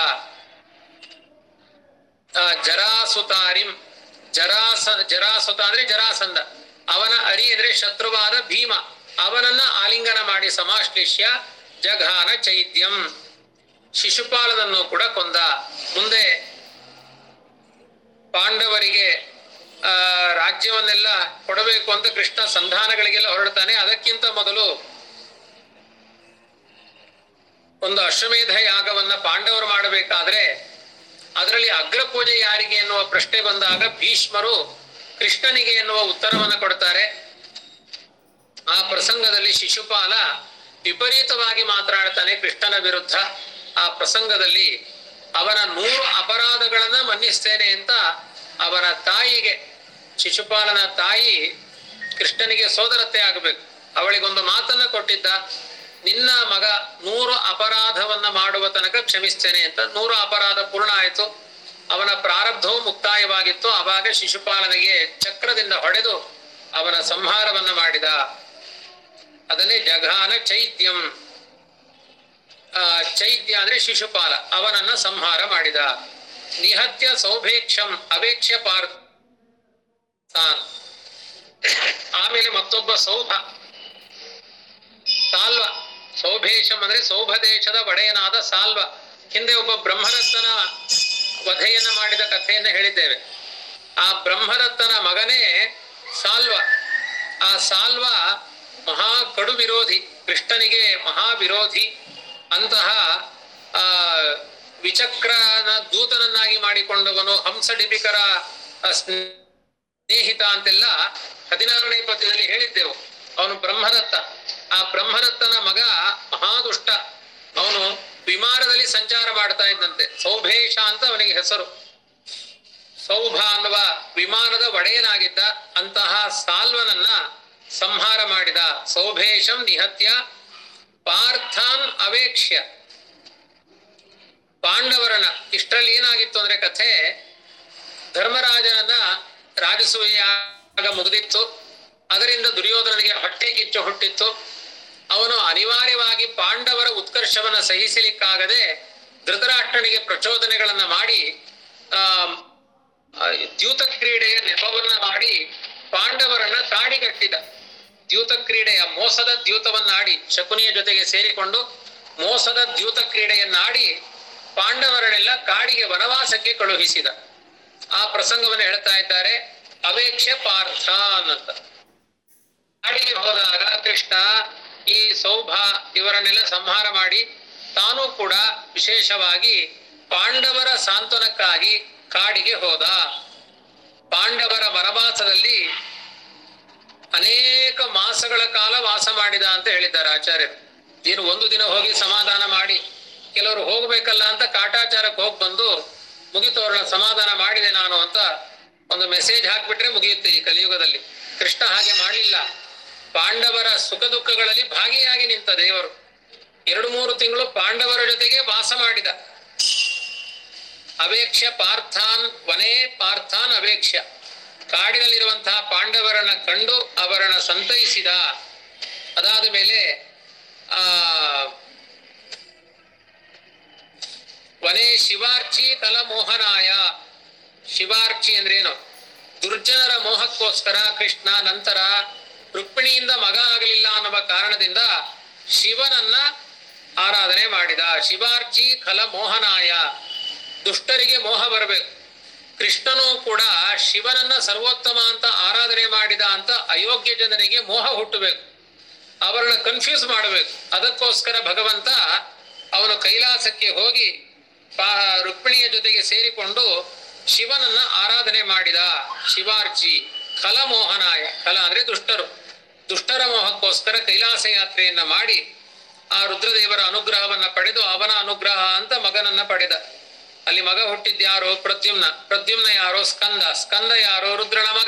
ಆ ಜರಾಸುತಾರಿಂ ಜರಾಸ ಜರಾಸುತ ಅಂದ್ರೆ ಜರಾಸಂದ ಅವನ ಅರಿ ಅಂದ್ರೆ ಶತ್ರುವಾದ ಭೀಮ ಅವನನ್ನ ಆಲಿಂಗನ ಮಾಡಿ ಸಮಾಶ್ಲಿಷ್ಯ ಜಘಾನ ಚೈತ್ಯಂ ಶಿಶುಪಾಲನನ್ನು ಕೂಡ ಕೊಂದ ಮುಂದೆ ಪಾಂಡವರಿಗೆ ಆ ರಾಜ್ಯವನ್ನೆಲ್ಲ ಕೊಡಬೇಕು ಅಂತ ಕೃಷ್ಣ ಸಂಧಾನಗಳಿಗೆಲ್ಲ ಹೊರಡ್ತಾನೆ ಅದಕ್ಕಿಂತ ಮೊದಲು ಒಂದು ಅಶ್ವಮೇಧ ಯಾಗವನ್ನ ಪಾಂಡವರು ಮಾಡಬೇಕಾದ್ರೆ ಅದರಲ್ಲಿ ಅಗ್ರ ಪೂಜೆ ಯಾರಿಗೆ ಎನ್ನುವ ಪ್ರಶ್ನೆ ಬಂದಾಗ ಭೀಷ್ಮರು ಕೃಷ್ಣನಿಗೆ ಎನ್ನುವ ಉತ್ತರವನ್ನ ಕೊಡ್ತಾರೆ ಆ ಪ್ರಸಂಗದಲ್ಲಿ ಶಿಶುಪಾಲ ವಿಪರೀತವಾಗಿ ಮಾತನಾಡ್ತಾನೆ ಕೃಷ್ಣನ ವಿರುದ್ಧ ಆ ಪ್ರಸಂಗದಲ್ಲಿ ಅವನ ನೂರು ಅಪರಾಧಗಳನ್ನ ಮನ್ನಿಸ್ತೇನೆ ಅಂತ ಅವನ ತಾಯಿಗೆ ಶಿಶುಪಾಲನ ತಾಯಿ ಕೃಷ್ಣನಿಗೆ ಸೋದರತೆ ಆಗಬೇಕು ಅವಳಿಗೊಂದು ಮಾತನ್ನ ಕೊಟ್ಟಿದ್ದ ನಿನ್ನ ಮಗ ನೂರು ಅಪರಾಧವನ್ನ ಮಾಡುವ ತನಕ ಕ್ಷಮಿಸ್ತೇನೆ ಅಂತ ನೂರು ಅಪರಾಧ ಪೂರ್ಣ ಆಯಿತು ಅವನ ಪ್ರಾರಬ್ಧವು ಮುಕ್ತಾಯವಾಗಿತ್ತು ಆವಾಗ ಶಿಶುಪಾಲನಿಗೆ ಚಕ್ರದಿಂದ ಹೊಡೆದು ಅವನ ಸಂಹಾರವನ್ನ ಮಾಡಿದ ಅದನ್ನೇ ಜಘಾನ ಚೈತ್ಯಂ ಆ, ಚೈತ್ಯ ಅಂದ್ರೆ ಶಿಶುಪಾಲ ಅವನನ್ನ ಸಂಹಾರ ಮಾಡಿದ ನಿಹತ್ಯ ಸೌಭೇಕ್ಷಂ ಅವೇಕ್ಷ ಪಾರ್ಥಾನ್ ಆಮೇಲೆ ಮತ್ತೊಬ್ಬ ಸೌಭ ಸಾಲ್ವ ಸೌಭೇಶಂ ಅಂದ್ರೆ ಸೌಭ ದೇಶದ ಒಡೆಯನಾದ ಸಾಲ್ವ ಹಿಂದೆ ಒಬ್ಬ ಬ್ರಹ್ಮದತ್ತನ ವಧೆಯನ್ನ ಮಾಡಿದ ಕಥೆಯನ್ನ ಹೇಳಿದ್ದೇವೆ ಆ ಬ್ರಹ್ಮದತ್ತನ ಮಗನೇ ಸಾಲ್ವ ಆ ಸಾಲ್ವ ಮಹಾ ಕಡು ವಿರೋಧಿ ಕೃಷ್ಣನಿಗೆ ಮಹಾ ವಿರೋಧಿ ಅಂತಹ ಆ ವಿಚಕ್ರನ ದೂತನನ್ನಾಗಿ ಮಾಡಿಕೊಂಡವನು ಹಂಸಡಿಪಿಕರ ಆ, ಸ್ನೇಹಿತ ಅಂತೆಲ್ಲ ಹದಿನಾರನೇ ಪದ್ಯದಲ್ಲಿ ಹೇಳಿದ್ದೆವು ಅವನು ಬ್ರಹ್ಮದತ್ತ ಆ ಬ್ರಹ್ಮದತ್ತನ ಮಗ ಮಹಾದುಷ್ಟ ಅವನು ವಿಮಾನದಲ್ಲಿ ಸಂಚಾರ ಮಾಡ್ತಾ ಇದ್ದಂತೆ ಸೌಭೇಶ ಅಂತ ಅವನಿಗೆ ಹೆಸರು ಸೌಭ ಅನ್ನುವ ವಿಮಾನದ ಒಡೆಯನಾಗಿದ್ದ ಅಂತಹ ಸಾಲ್ವನನ್ನ ಸಂಹಾರ ಮಾಡಿದ ಸೌಭೇಶಂ ನಿಹತ್ಯ ಪಾರ್ಥಾನ್ ಅವೇಕ್ಷ್ಯ ಪಾಂಡವರನ್ನ ಇಷ್ಟರಲ್ಲಿ ಏನಾಗಿತ್ತು ಅಂದ್ರೆ ಕಥೆ ಧರ್ಮರಾಜನನ್ನ ರಾಜಸೂಯಾಗ ಮುಗಿದಿತ್ತು ಅದರಿಂದ ದುರ್ಯೋಧನನಿಗೆ ಹೊಟ್ಟೆ ಕಿಚ್ಚು ಹುಟ್ಟಿತ್ತು ಅವನು ಅನಿವಾರ್ಯವಾಗಿ ಪಾಂಡವರ ಉತ್ಕರ್ಷವನ್ನ ಸಹಿಸಲಿಕ್ಕಾಗದೆ ಧೃತರಾಷ್ಟ್ರನಿಗೆ ಪ್ರಚೋದನೆಗಳನ್ನ ಮಾಡಿ ಆ ಆ, ದ್ಯೂತ ಕ್ರೀಡೆಯ ನೆಪವನ್ನ ಮಾಡಿ ಪಾಂಡವರನ್ನ ಕಾಡಿಗಟ್ಟಿದ ದ್ಯೂತ ಕ್ರೀಡೆಯ ಮೋಸದ ದ್ಯೂತವನ್ನಾಡಿ ಶಕುನಿಯ ಜೊತೆಗೆ ಸೇರಿಕೊಂಡು ಮೋಸದ ದ್ಯೂತ ಕ್ರೀಡೆಯನ್ನಾಡಿ ಪಾಂಡವರನ್ನೆಲ್ಲ ಕಾಡಿಗೆ ವನವಾಸಕ್ಕೆ ಕಳುಹಿಸಿದ ಆ ಪ್ರಸಂಗವನ್ನು ಹೇಳ್ತಾ ಇದ್ದಾರೆ ಅವೇಕ್ಷ ಪಾರ್ಥಾನ್ ಅಂತ ಕಾಡಿಗೆ ಹೋದಾಗ ಕೃಷ್ಣ ಈ ಸೌಭ ಇವರನ್ನೆಲ್ಲ ಸಂಹಾರ ಮಾಡಿ ತಾನೂ ಕೂಡ ವಿಶೇಷವಾಗಿ ಪಾಂಡವರ ಸಾಂತ್ವನಕ್ಕಾಗಿ ಕಾಡಿಗೆ ಹೋದ ಪಾಂಡವರ ವನವಾಸದಲ್ಲಿ ಅನೇಕ ಮಾಸಗಳ ಕಾಲ ವಾಸ ಮಾಡಿದ ಅಂತ ಹೇಳಿದ್ದಾರೆ ಆಚಾರ್ಯರು ಏನು ಒಂದು ದಿನ ಹೋಗಿ ಸಮಾಧಾನ ಮಾಡಿ ಕೆಲವರು ಹೋಗ್ಬೇಕಲ್ಲ ಅಂತ ಕಾಟಾಚಾರಕ್ಕೆ ಹೋಗಿ ಬಂದು ಮುಗಿತೋರಣ ಸಮಾಧಾನ ಮಾಡಿದೆ ನಾನು ಅಂತ ಒಂದು ಮೆಸೇಜ್ ಹಾಕ್ಬಿಟ್ರೆ ಮುಗಿಯುತ್ತೆ ಈ ಕಲಿಯುಗದಲ್ಲಿ ಕೃಷ್ಣ ಹಾಗೆ ಮಾಡಲಿಲ್ಲ ಪಾಂಡವರ ಸುಖ ದುಃಖಗಳಲ್ಲಿ ಭಾಗಿಯಾಗಿ ನಿಂತ ದೇವರು ಎರಡು ಮೂರು ತಿಂಗಳು ಪಾಂಡವರ ಜೊತೆಗೆ ವಾಸ ಮಾಡಿದ ಅವೇಕ್ಷ ಪಾರ್ಥಾನ್ ವನೇ ಪಾರ್ಥಾನ್ ಅವೇಕ್ಷ ಕಾಡಿನಲ್ಲಿರುವಂತಹ ಪಾಂಡವರನ್ನ ಕಂಡು ಅವರನ್ನ ಸಂತೈಸಿದ ಅದಾದ ಮೇಲೆ ಆ ವನೇ ಶಿವಾರ್ಚಿ ಕಲ ಮೋಹನಾಯ ಶಿವಾರ್ಚಿ ಅಂದ್ರೇನು ದುರ್ಜನರ ಮೋಹಕ್ಕೋಸ್ಕರ ಕೃಷ್ಣ ನಂತರ ರುಕ್ಮಿಣಿಯಿಂದ ಮಗ ಆಗಲಿಲ್ಲ ಅನ್ನುವ ಕಾರಣದಿಂದ ಶಿವನನ್ನ ಆರಾಧನೆ ಮಾಡಿದ ಶಿವಾರ್ಚಿ ಖಲ ಮೋಹನಾಯ ದುಷ್ಟರಿಗೆ ಮೋಹ ಬರಬೇಕು ಕೃಷ್ಣನು ಕೂಡ ಶಿವನನ್ನ ಸರ್ವೋತ್ತಮ ಅಂತ ಆರಾಧನೆ ಮಾಡಿದ ಅಂತ ಅಯೋಗ್ಯ ಜನರಿಗೆ ಮೋಹ ಹುಟ್ಟಬೇಕು ಅವರನ್ನ ಕನ್ಫ್ಯೂಸ್ ಮಾಡಬೇಕು ಅದಕ್ಕೋಸ್ಕರ ಭಗವಂತ ಅವನು ಕೈಲಾಸಕ್ಕೆ ಹೋಗಿ ಪಾ ರುಕ್ಮಿಣಿಯ ಜೊತೆಗೆ ಸೇರಿಕೊಂಡು ಶಿವನನ್ನ ಆರಾಧನೆ ಮಾಡಿದ ಶಿವಾರ್ಚಿ ಖಲ ಮೋಹನಾಯ ಖಲ ಅಂದ್ರೆ ದುಷ್ಟರು ದುಷ್ಟರ ಮೋಹಕ್ಕೋಸ್ಕರ ಕೈಲಾಸ ಯಾತ್ರೆಯನ್ನ ಮಾಡಿ ಆ ರುದ್ರದೇವರ ಅನುಗ್ರಹವನ್ನ ಪಡೆದು ಅವನ ಅನುಗ್ರಹ ಅಂತ ಮಗನನ್ನ ಪಡೆದ ಅಲ್ಲಿ ಮಗ ಹುಟ್ಟಿದ್ಯಾರೋ ಪ್ರದ್ಯುಮ್ನ ಪ್ರದ್ಯುಮ್ನ ಯಾರೋ ಸ್ಕಂದ ಸ್ಕಂದ ಯಾರೋ ರುದ್ರನ ಮಗ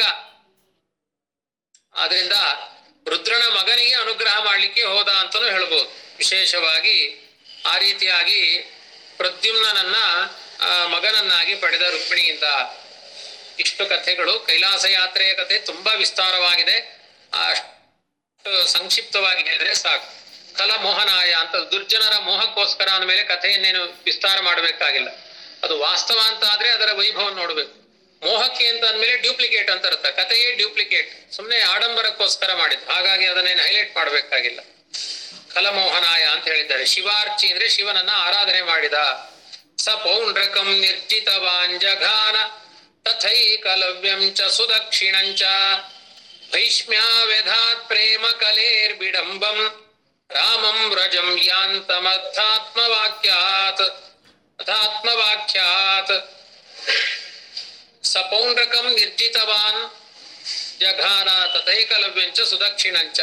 ಆದ್ರಿಂದ ರುದ್ರನ ಮಗನಿಗೆ ಅನುಗ್ರಹ ಮಾಡ್ಲಿಕ್ಕೆ ಹೋದ ಅಂತಲೂ ಹೇಳ್ಬೋದು ವಿಶೇಷವಾಗಿ ಆ ರೀತಿಯಾಗಿ ಪ್ರದ್ಯುಮ್ನನ್ನ ಆ, ಮಗನನ್ನಾಗಿ ಪಡೆದ ರುಕ್ಮಿಣಿಯಿಂದ ಇಷ್ಟು ಕಥೆಗಳು ಕೈಲಾಸ ಯಾತ್ರೆಯ ಕಥೆ ತುಂಬಾ ವಿಸ್ತಾರವಾಗಿದೆ ಅಷ್ಟು ಸಂಕ್ಷಿಪ್ತವಾಗಿ ಹೇಳಿದ್ರೆ ಸಾಕು ಕಲ ಮೋಹನಾಯ ಅಂತ ದುರ್ಜನರ ಮೋಹಕ್ಕೋಸ್ಕರ ಅಂದಮೇಲೆ ಕಥೆಯನ್ನೇನು ವಿಸ್ತಾರ ಮಾಡಬೇಕಾಗಿಲ್ಲ ಅದು ವಾಸ್ತವ ಅಂತ ಆದ್ರೆ ಅದರ ವೈಭವ ನೋಡ್ಬೇಕು ಮೋಹಕ್ಕೆ ಅಂತ ಅಂದ್ಮೇಲೆ ಡ್ಯೂಪ್ಲಿಕೇಟ್ ಅಂತ ಅರ್ಥ ಕಥೆಯೇ ಡ್ಯೂಪ್ಲಿಕೇಟ್ ಸುಮ್ಮನೆ ಆಡಂಬರಕ್ಕೋಸ್ಕರ ಮಾಡಿದ್ದು ಹಾಗಾಗಿ ಅದನ್ನೇನು ಹೈಲೈಟ್ ಮಾಡಬೇಕಾಗಿಲ್ಲ ಕಲಮೋಹನಾಯ ಅಂತ ಹೇಳಿದ್ದಾರೆ ಶಿವಾರ್ಚಿ ಅಂದ್ರೆ ಶಿವನನ್ನ ಆರಾಧನೆ ಮಾಡಿದ ಸ ಪೌಂಡ್ರಕಂ ನಿರ್ಜಿತವಾಂಜಘಾನ ತಥೈಕಲವ್ಯಂ ಚ ಸುದಕ್ಷಿಣಂಚ ಭೈಷ್ಮ್ಯಾವ್ಯಧಾತ್ ಪ್ರೇಮ ಕಲೇರ್ಬಿಡಂಬಂ ರಾಮಂ ವ್ರಜಂ ಯಾಂತಮರ್ಥಾತ್ಮವಾಕ್ಯಾತ್ ಅಥಾತ್ಮವಾಕ್ಯಾತ್ ಸ ಪೌಂಡ್ರಕಂ ನಿರ್ಜಿತವಾನ್ ಜಘಾನ ತಥೈಕಲವ್ಯಂಚ ಸುದಕ್ಷಿಣಂಚ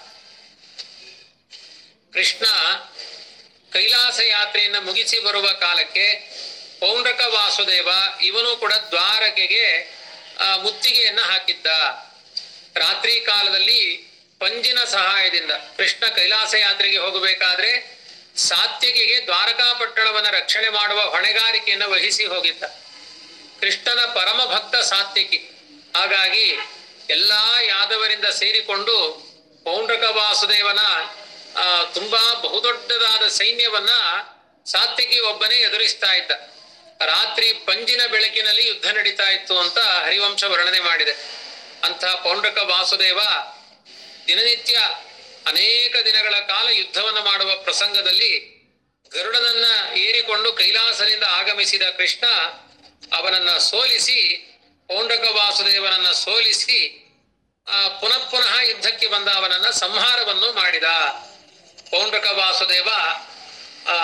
ಕೃಷ್ಣ ಕೈಲಾಸ ಯಾತ್ರೆಯನ್ನ ಮುಗಿಸಿ ಬರುವ ಕಾಲಕ್ಕೆ ಪೌಂಡ್ರಕ ವಾಸುದೇವ ಇವನು ಕೂಡ ದ್ವಾರಕೆಗೆ ಆ, ಮುತ್ತಿಗೆಯನ್ನ ಹಾಕಿದ್ದ ರಾತ್ರಿ ಕಾಲದಲ್ಲಿ ಪಂಜಿನ ಸಹಾಯದಿಂದ ಕೃಷ್ಣ ಕೈಲಾಸ ಯಾತ್ರೆಗೆ ಹೋಗಬೇಕಾದ್ರೆ ಸಾತ್ಯಕಿಗೆ ದ್ವಾರಕಾಪಟ್ಟಣವನ್ನ ರಕ್ಷಣೆ ಮಾಡುವ ಹೊಣೆಗಾರಿಕೆಯನ್ನು ವಹಿಸಿ ಹೋಗಿದ್ದ ಕೃಷ್ಣನ ಪರಮ ಭಕ್ತ ಸಾತ್ವಿಕಿ ಹಾಗಾಗಿ ಎಲ್ಲಾ ಯಾದವರಿಂದ ಸೇರಿಕೊಂಡು ಪೌಂಡ್ರಕ ವಾಸುದೇವನ ಆ ತುಂಬಾ ಬಹುದೊಡ್ಡದಾದ ಸೈನ್ಯವನ್ನ ಸಾತ್ವಿಕಿ ಒಬ್ಬನೇ ಎದುರಿಸ್ತಾ ಇದ್ದ ರಾತ್ರಿ ಪಂಜಿನ ಬೆಳಕಿನಲ್ಲಿ ಯುದ್ಧ ನಡೀತಾ ಇತ್ತು ಅಂತ ಹರಿವಂಶ ವರ್ಣನೆ ಮಾಡಿದೆ ಅಂತಹ ಪೌಂಡ್ರಕ ವಾಸುದೇವ ದಿನನಿತ್ಯ ಅನೇಕ ದಿನಗಳ ಕಾಲ ಯುದ್ಧವನ್ನು ಮಾಡುವ ಪ್ರಸಂಗದಲ್ಲಿ ಗರುಡನನ್ನ ಏರಿಕೊಂಡು ಕೈಲಾಸದಿಂದ ಆಗಮಿಸಿದ ಕೃಷ್ಣ ಅವನನ್ನ ಸೋಲಿಸಿ ಪೌಂಡಕ ವಾಸುದೇವನನ್ನ ಸೋಲಿಸಿ ಆ ಪುನಃ ಪುನಃ ಯುದ್ಧಕ್ಕೆ ಬಂದ ಅವನನ್ನ ಸಂಹಾರವನ್ನು ಮಾಡಿದ ಪೌಂಡಕ ವಾಸುದೇವ ಆ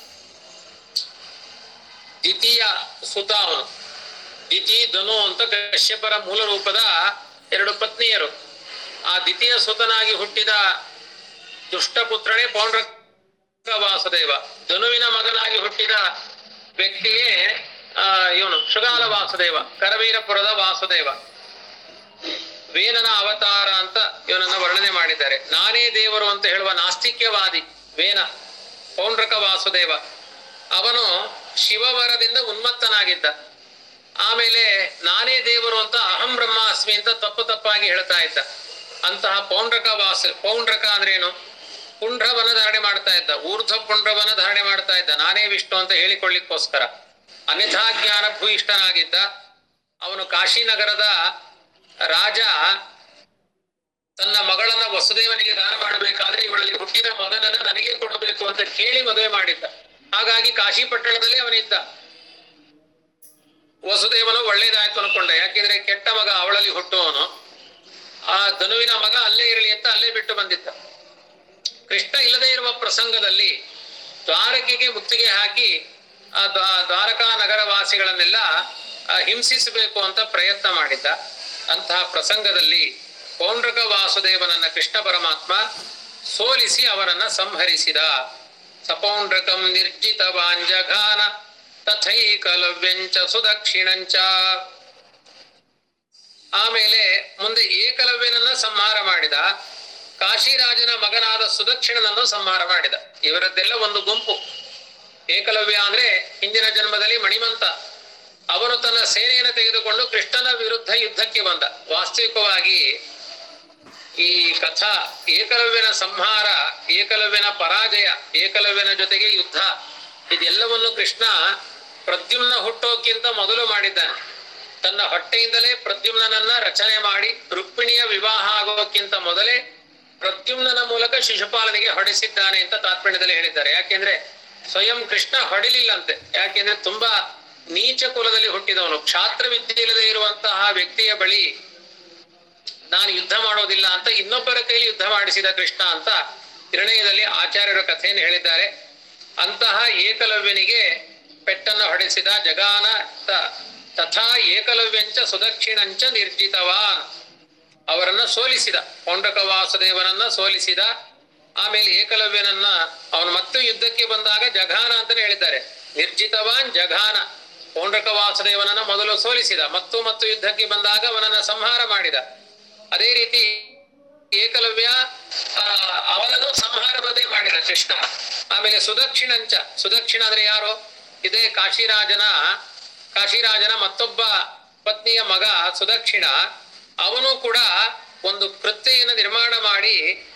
ದ್ವಿತೀಯ ಸುತ ಅವನು ದಿತಿ ಧನು ಅಂತ ಕಶ್ಯಪರ ಮೂಲ ರೂಪದ ಎರಡು ಪತ್ನಿಯರು ಆ ದ್ವಿತೀಯ ಸುತನಾಗಿ ಹುಟ್ಟಿದ ದುಷ್ಟಪುತ್ರನೇ ಪೌಂಡ್ರಕ ವಾಸುದೇವ ಧನುವಿನ ಮಗನಾಗಿ ಹುಟ್ಟಿದ ವ್ಯಕ್ತಿಯೇ ಆ ಇವನು ಶೃಗಾಲ ವಾಸುದೇವ ಕರವೀರಪುರದ ವಾಸುದೇವ ವೇನನ ಅವತಾರ ಅಂತ ಇವನನ್ನ ವರ್ಣನೆ ಮಾಡಿದ್ದಾರೆ ನಾನೇ ದೇವರು ಅಂತ ಹೇಳುವ ನಾಸ್ತಿಕ್ಯವಾದಿ ವೇನ ಪೌಂಡ್ರಕ ವಾಸುದೇವ ಅವನು ಶಿವವರದಿಂದ ಉನ್ಮತ್ತನಾಗಿದ್ದ ಆಮೇಲೆ ನಾನೇ ದೇವರು ಅಂತ ಅಹಂ ಬ್ರಹ್ಮಾಸ್ಮಿ ಅಂತ ತಪ್ಪು ತಪ್ಪಾಗಿ ಹೇಳ್ತಾ ಇದ್ದ ಅಂತಹ ಪೌಂಡ್ರಕ ವಾಸ ಪೌಂಡ್ರಕ ಅಂದ್ರೇನು ಪುಂಡ್ರವನ್ನ ಧಾರಣೆ ಮಾಡ್ತಾ ಇದ್ದ ಊರ್ಧ್ವ ಪುಂಡ್ರವನ್ನ ಧಾರಣೆ ಮಾಡ್ತಾ ಇದ್ದ ನಾನೇ ವಿಷ್ಣು ಅಂತ ಹೇಳಿಕೊಳ್ಳಿಕ್ಕೋಸ್ಕರ ಅನ್ಯಥಾ ಜ್ಞಾನ ಭೂಯಿಷ್ಠನಾಗಿದ್ದ ಅವನು ಕಾಶಿನಗರದ ರಾಜ ತನ್ನ ಮಗಳನ್ನ ವಸುದೇವನಿಗೆ ದಾನ ಮಾಡಬೇಕಾದ್ರೆ ಇವಳಲ್ಲಿ ಹುಟ್ಟಿದ ಮಗನನ್ನ ನನಗೆ ಕೊಡಬೇಕು ಅಂತ ಕೇಳಿ ಮದುವೆ ಮಾಡಿದ್ದ ಹಾಗಾಗಿ ಕಾಶಿ ಪಟ್ಟಣದಲ್ಲಿ ಅವನಿದ್ದ ವಸುದೇವನು ಒಳ್ಳೇದಾಯ್ತು ಅನ್ಕೊಂಡ ಯಾಕೆಂದ್ರೆ ಕೆಟ್ಟ ಮಗ ಅವಳಲ್ಲಿ ಹುಟ್ಟುವವನು ಆ ಧನುವಿನ ಮಗ ಅಲ್ಲೇ ಇರಲಿ ಅಂತ ಅಲ್ಲೇ ಬಿಟ್ಟು ಬಂದಿದ್ದ ಕೃಷ್ಣ ಇಲ್ಲದೆ ಇರುವ ಪ್ರಸಂಗದಲ್ಲಿ ದ್ವಾರಕೆಗೆ ಮುತ್ತಿಗೆ ಹಾಕಿ ಆ ದ್ವಾ- ದ್ವಾರಕಾ ನಗರ ವಾಸಿಗಳನ್ನೆಲ್ಲ ಆ, ಹಿಂಸಿಸಬೇಕು ಅಂತ ಪ್ರಯತ್ನ ಮಾಡಿದ್ದ ಅಂತಹ ಪ್ರಸಂಗದಲ್ಲಿ ಪೌಂಡ್ರಕ ವಾಸುದೇವನನ್ನ ಕೃಷ್ಣ ಪರಮಾತ್ಮ ಸೋಲಿಸಿ ಅವರನ್ನ ಸಂಹರಿಸಿದ ಸಪೌಂಡ್ರಕಂ ನಿರ್ಜಿತ ವಾಂಜಘಾನ ತಥೈಕಲವ್ಯಂಚ ಸುದಕ್ಷಿಣಂಚ ಆಮೇಲೆ ಮುಂದೆ ಏಕಲವ್ಯನನ್ನ ಸಂಹಾರ ಮಾಡಿದ ಕಾಶಿರಾಜನ ಮಗನಾದ ಸುದಕ್ಷಿಣನನ್ನು ಸಂಹಾರ ಮಾಡಿದ ಇವರದ್ದೆಲ್ಲ ಒಂದು ಗುಂಪು ಏಕಲವ್ಯ ಅಂದ್ರೆ ಹಿಂದಿನ ಜನ್ಮದಲ್ಲಿ ಮಣಿಮಂತ ಅವನು ತನ್ನ ಸೇನೆಯನ್ನು ತೆಗೆದುಕೊಂಡು ಕೃಷ್ಣನ ವಿರುದ್ಧ ಯುದ್ಧಕ್ಕೆ ಬಂದ ವಾಸ್ತವಿಕವಾಗಿ ಈ ಕಥಾ ಏಕಲವ್ಯನ ಸಂಹಾರ ಏಕಲವ್ಯನ ಪರಾಜಯ ಏಕಲವ್ಯನ ಜೊತೆಗೆ ಯುದ್ಧ ಇದೆಲ್ಲವನ್ನು ಕೃಷ್ಣ ಪ್ರದ್ಯುಮ್ನ ಹುಟ್ಟೋಕ್ಕಿಂತ ಮೊದಲು ಮಾಡಿದ್ದಾನೆ ತನ್ನ ಹೊಟ್ಟೆಯಿಂದಲೇ ಪ್ರದ್ಯುಮ್ನನ್ನ ರಚನೆ ಮಾಡಿ ರುಕ್ಮಿಣಿಯ ವಿವಾಹ ಆಗೋಕ್ಕಿಂತ ಮೊದಲೇ ಪ್ರದ್ಯುಮ್ನನ ಮೂಲಕ ಶಿಶುಪಾಲನಿಗೆ ಹೊಡೆಸಿದ್ದಾನೆ ಅಂತ ತಾತ್ಪರ್ಯದಲ್ಲಿ ಹೇಳಿದ್ದಾರೆ ಯಾಕೆಂದ್ರೆ ಸ್ವಯಂ ಕೃಷ್ಣ ಹೊಡಿಲಿಲ್ಲಂತೆ ಯಾಕೆಂದ್ರೆ ತುಂಬಾ ನೀಚ ಕುಲದಲ್ಲಿ ಹುಟ್ಟಿದವನು ಕ್ಷಾತ್ರ ವಿದ್ಯೆ ಇಲ್ಲದೆ ಇರುವಂತಹ ವ್ಯಕ್ತಿಯ ಬಳಿ ನಾನು ಯುದ್ಧ ಮಾಡೋದಿಲ್ಲ ಅಂತ ಇನ್ನೊಬ್ಬರ ಕೈಲಿ ಯುದ್ಧ ಮಾಡಿಸಿದ ಕೃಷ್ಣ ಅಂತ ನಿರ್ಣಯದಲ್ಲಿ ಆಚಾರ್ಯರ ಕಥೆಯನ್ನು ಹೇಳಿದ್ದಾರೆ ಅಂತಹ ಏಕಲವ್ಯನಿಗೆ ಪೆಟ್ಟನ್ನು ಹೊಡೆಸಿದ ಜಗಾನ ತ- ತಥಾ ಏಕಲವ್ಯಂಚ ಸುದಕ್ಷಿಣಂಚ ನಿರ್ಜಿತವಾನ್ ಅವರನ್ನ ಸೋಲಿಸಿದ ಪೌಂಡಕ ವಾಸುದೇವನನ್ನ ಸೋಲಿಸಿದ ಆಮೇಲೆ ಏಕಲವ್ಯನನ್ನ ಅವನು ಮತ್ತೆ ಯುದ್ಧಕ್ಕೆ ಬಂದಾಗ ಜಘಾನ ಅಂತಾನೆ ಹೇಳಿದ್ದಾರೆ ನಿರ್ಜಿತವಾನ್ ಜಘಾನ ಪೌಂಡಕ ವಾಸುದೇವನನ್ನ ಮೊದಲು ಸೋಲಿಸಿದ ಮತ್ತು ಮತ್ತು ಯುದ್ಧಕ್ಕೆ ಬಂದಾಗ ಅವನನ್ನ ಸಂಹಾರ ಮಾಡಿದ ಅದೇ ರೀತಿ ಏಕಲವ್ಯ ಆ, ಅವನನ್ನು ಸಂಹಾರ ಬದೇ ಮಾಡಿದ ಕೃಷ್ಣ ಆಮೇಲೆ ಸುದಕ್ಷಿಣಂಚ ಸುದಕ್ಷಿಣ ಅಂದ್ರೆ ಯಾರು ಇದೇ ಕಾಶಿರಾಜನ ಕಾಶಿರಾಜನ ಮತ್ತೊಬ್ಬ ಪತ್ನಿಯ ಮಗ ಸುದಕ್ಷಿಣ ಅವನು ಕೂಡ ಒಂದು ಕೃತ್ಯೆಯನ್ನು ನಿರ್ಮಾಣ ಮಾಡಿ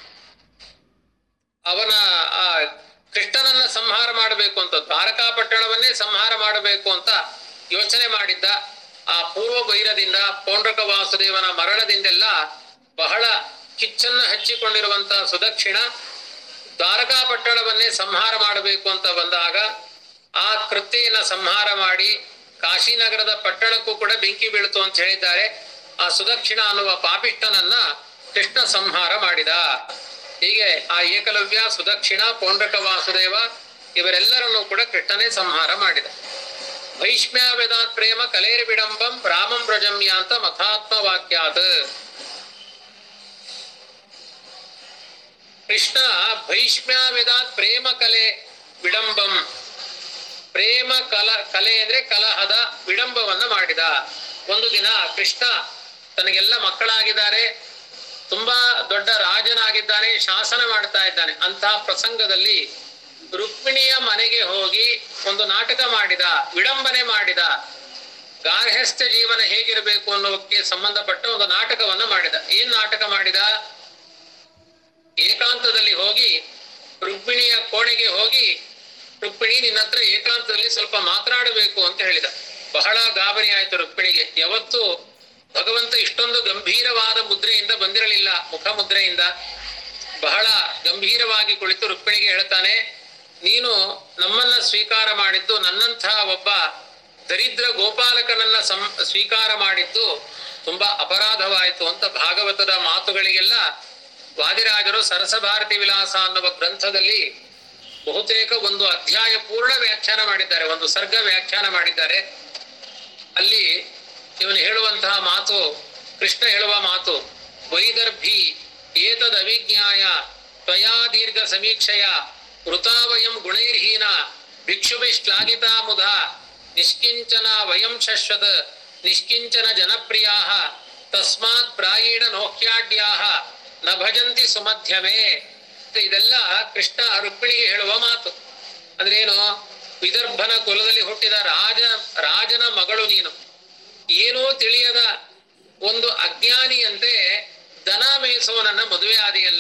ಅವನ ಆ ಕೃಷ್ಣನನ್ನ ಸಂಹಾರ ಮಾಡಬೇಕು ಅಂತ ದ್ವಾರಕಾ ಪಟ್ಟಣವನ್ನೇ ಸಂಹಾರ ಮಾಡಬೇಕು ಅಂತ ಯೋಚನೆ ಮಾಡಿದ್ದ ಆ ಪೂರ್ವ ಬೈರದಿಂದ ಪೌಂಡ್ರಕ ವಾಸುದೇವನ ಮರಣದಿಂದೆಲ್ಲ ಬಹಳ ಕಿಚ್ಚನ್ನ ಹಚ್ಚಿಕೊಂಡಿರುವಂತಹ ಸುದಕ್ಷಿಣ ದ್ವಾರಕಾ ಪಟ್ಟಣವನ್ನೇ ಸಂಹಾರ ಮಾಡಬೇಕು ಅಂತ ಬಂದಾಗ ಆ ಕೃತ್ಯೆಯನ್ನ ಸಂಹಾರ ಮಾಡಿ ಕಾಶಿನಗರದ ಪಟ್ಟಣಕ್ಕೂ ಕೂಡ ಬೆಂಕಿ ಬೀಳ್ತು ಅಂತ ಹೇಳಿದ್ದಾರೆ ಆ ಸುದಕ್ಷಿಣ ಅನ್ನುವ ಪಾಪಿಷ್ಟನನ್ನ ಕೃಷ್ಣ ಸಂಹಾರ ಮಾಡಿದ ಹೀಗೆ ಆ ಏಕಲವ್ಯ ಸುದಕ್ಷಿಣ ಪೌಂಡ್ರಕ ವಾಸುದೇವ ಇವರೆಲ್ಲರನ್ನೂ ಕೂಡ ಕೃಷ್ಣನೇ ಸಂಹಾರ ಮಾಡಿದ ಭೈಷ್ಮ್ಯಾವೇದಾತ್ ಪ್ರೇಮ ಕಲೇರ್ ವಿಡಂಬಂ ರಾಮಂ ವ್ರಜಮ್ಯ ಅಂತ ಮಥಾತ್ಮ ವಾಕ್ಯಾತ್ ಕೃಷ್ಣ ಭೈಷ್ಮ್ಯಾವೇದಾತ್ ಪ್ರೇಮ ಕಲೆ ವಿಡಂಬಂ ಪ್ರೇಮ ಕಲ ಕಲೆ ಅಂದ್ರೆ ಕಲಹದ ವಿಡಂಬವನ್ನ ಮಾಡಿದ ಒಂದು ದಿನ ಕೃಷ್ಣ ತನಗೆಲ್ಲ ಮಕ್ಕಳಾಗಿದ್ದಾರೆ ತುಂಬಾ ದೊಡ್ಡ ರಾಜನಾಗಿದ್ದಾನೆ ಶಾಸನ ಮಾಡ್ತಾ ಇದ್ದಾನೆ ಅಂತಹ ಪ್ರಸಂಗದಲ್ಲಿ ರುಕ್ಮಿಣಿಯ ಮನೆಗೆ ಹೋಗಿ ಒಂದು ನಾಟಕ ಮಾಡಿದ ವಿಡಂಬನೆ ಮಾಡಿದ ಗಾರ್ಹಸ್ಥ್ಯ ಜೀವನ ಹೇಗಿರಬೇಕು ಅನ್ನೋದಕ್ಕೆ ಸಂಬಂಧಪಟ್ಟ ಒಂದು ನಾಟಕವನ್ನ ಮಾಡಿದ ಏನ್ ನಾಟಕ ಮಾಡಿದ ಏಕಾಂತದಲ್ಲಿ ಹೋಗಿ ರುಕ್ಮಿಣಿಯ ಕೋಣೆಗೆ ಹೋಗಿ ರುಕ್ಮಿಣಿ ನಿನ್ನ ಹತ್ರ ಏಕಾಂತದಲ್ಲಿ ಸ್ವಲ್ಪ ಮಾತನಾಡಬೇಕು ಅಂತ ಹೇಳಿದ ಬಹಳ ಗಾಬರಿ ಆಯ್ತು ರುಕ್ಮಿಣಿಗೆ ಯಾವತ್ತು ಭಗವಂತ ಇಷ್ಟೊಂದು ಗಂಭೀರವಾದ ಮುದ್ರೆಯಿಂದ ಬಂದಿರಲಿಲ್ಲ ಮುಖ ಮುದ್ರೆಯಿಂದ ಬಹಳ ಗಂಭೀರವಾಗಿ ಕುಳಿತು ರುಕ್ಮಿಣಿಗೆ ಹೇಳ್ತಾನೆ ನೀನು ನಮ್ಮನ್ನ ಸ್ವೀಕಾರ ಮಾಡಿದ್ದು ನನ್ನಂತಹ ಒಬ್ಬ ದರಿದ್ರ ಗೋಪಾಲಕನನ್ನ ಸಂ ಸ್ವೀಕಾರ ಮಾಡಿದ್ದು ತುಂಬಾ ಅಪರಾಧವಾಯಿತು ಅಂತ ಭಾಗವತದ ಮಾತುಗಳಿಗೆಲ್ಲ ವಾದಿರಾಜರು ಸರಸಭಾರತಿ ವಿಲಾಸ ಅನ್ನುವ ಗ್ರಂಥದಲ್ಲಿ ಬಹುತೇಕ ಒಂದು ಅಧ್ಯಾಯ ಪೂರ್ಣ ವ್ಯಾಖ್ಯಾನ ಮಾಡಿದ್ದಾರೆ ಒಂದು ಸರ್ಗ ವ್ಯಾಖ್ಯಾನ ಮಾಡಿದ್ದಾರೆ ಅಲ್ಲಿ ಇವನು ಹೇಳುವಂತಹ ಮಾತು ಕೃಷ್ಣ ಹೇಳುವ ಮಾತು ವೈದರ್ಭಿ ಏತದ್ ಅವಿಜ್ಞಾಯ ತ್ವಯಾ ದೀರ್ಘ ಸಮೀಕ್ಷೆಯ ವೃತಾವಯಂ ಗುಣೈರ್ಹೀನ ಭಿಕ್ಷುಭಿಶ್ಲಾಘಿತಾ ಮುಧ ನಿಷ್ಕಿಂಚನ ವಯಂ ಶಶ್ವತ್ ನಿಷ್ಕಿಂಚನ ಜನಪ್ರಿಯಾ ತಸ್ಮಾತ್ ಪ್ರಾಯೀಣ ನೋಹ್ಯಾಡ್ಯಾ ನ ಭಜಂತಿ ಸುಮಧ್ಯಮೇ ಇದೆಲ್ಲ ಕೃಷ್ಣ ರುಕ್ಮಿಣಿಗೆ ಹೇಳುವ ಮಾತು ಅಂದ್ರೆ ಏನು ವಿದರ್ಭನ ಕುಲದಲ್ಲಿ ಹುಟ್ಟಿದ ರಾಜ ರಾಜನ ಮಗಳು ನೀನು ಏನೂ ತಿಳಿಯದ ಒಂದು ಅಜ್ಞಾನಿಯಂತೆ ದನ ಮೇಯಿಸುವನನ್ನ ಮದುವೆ ಆದಿಯಲ್ಲ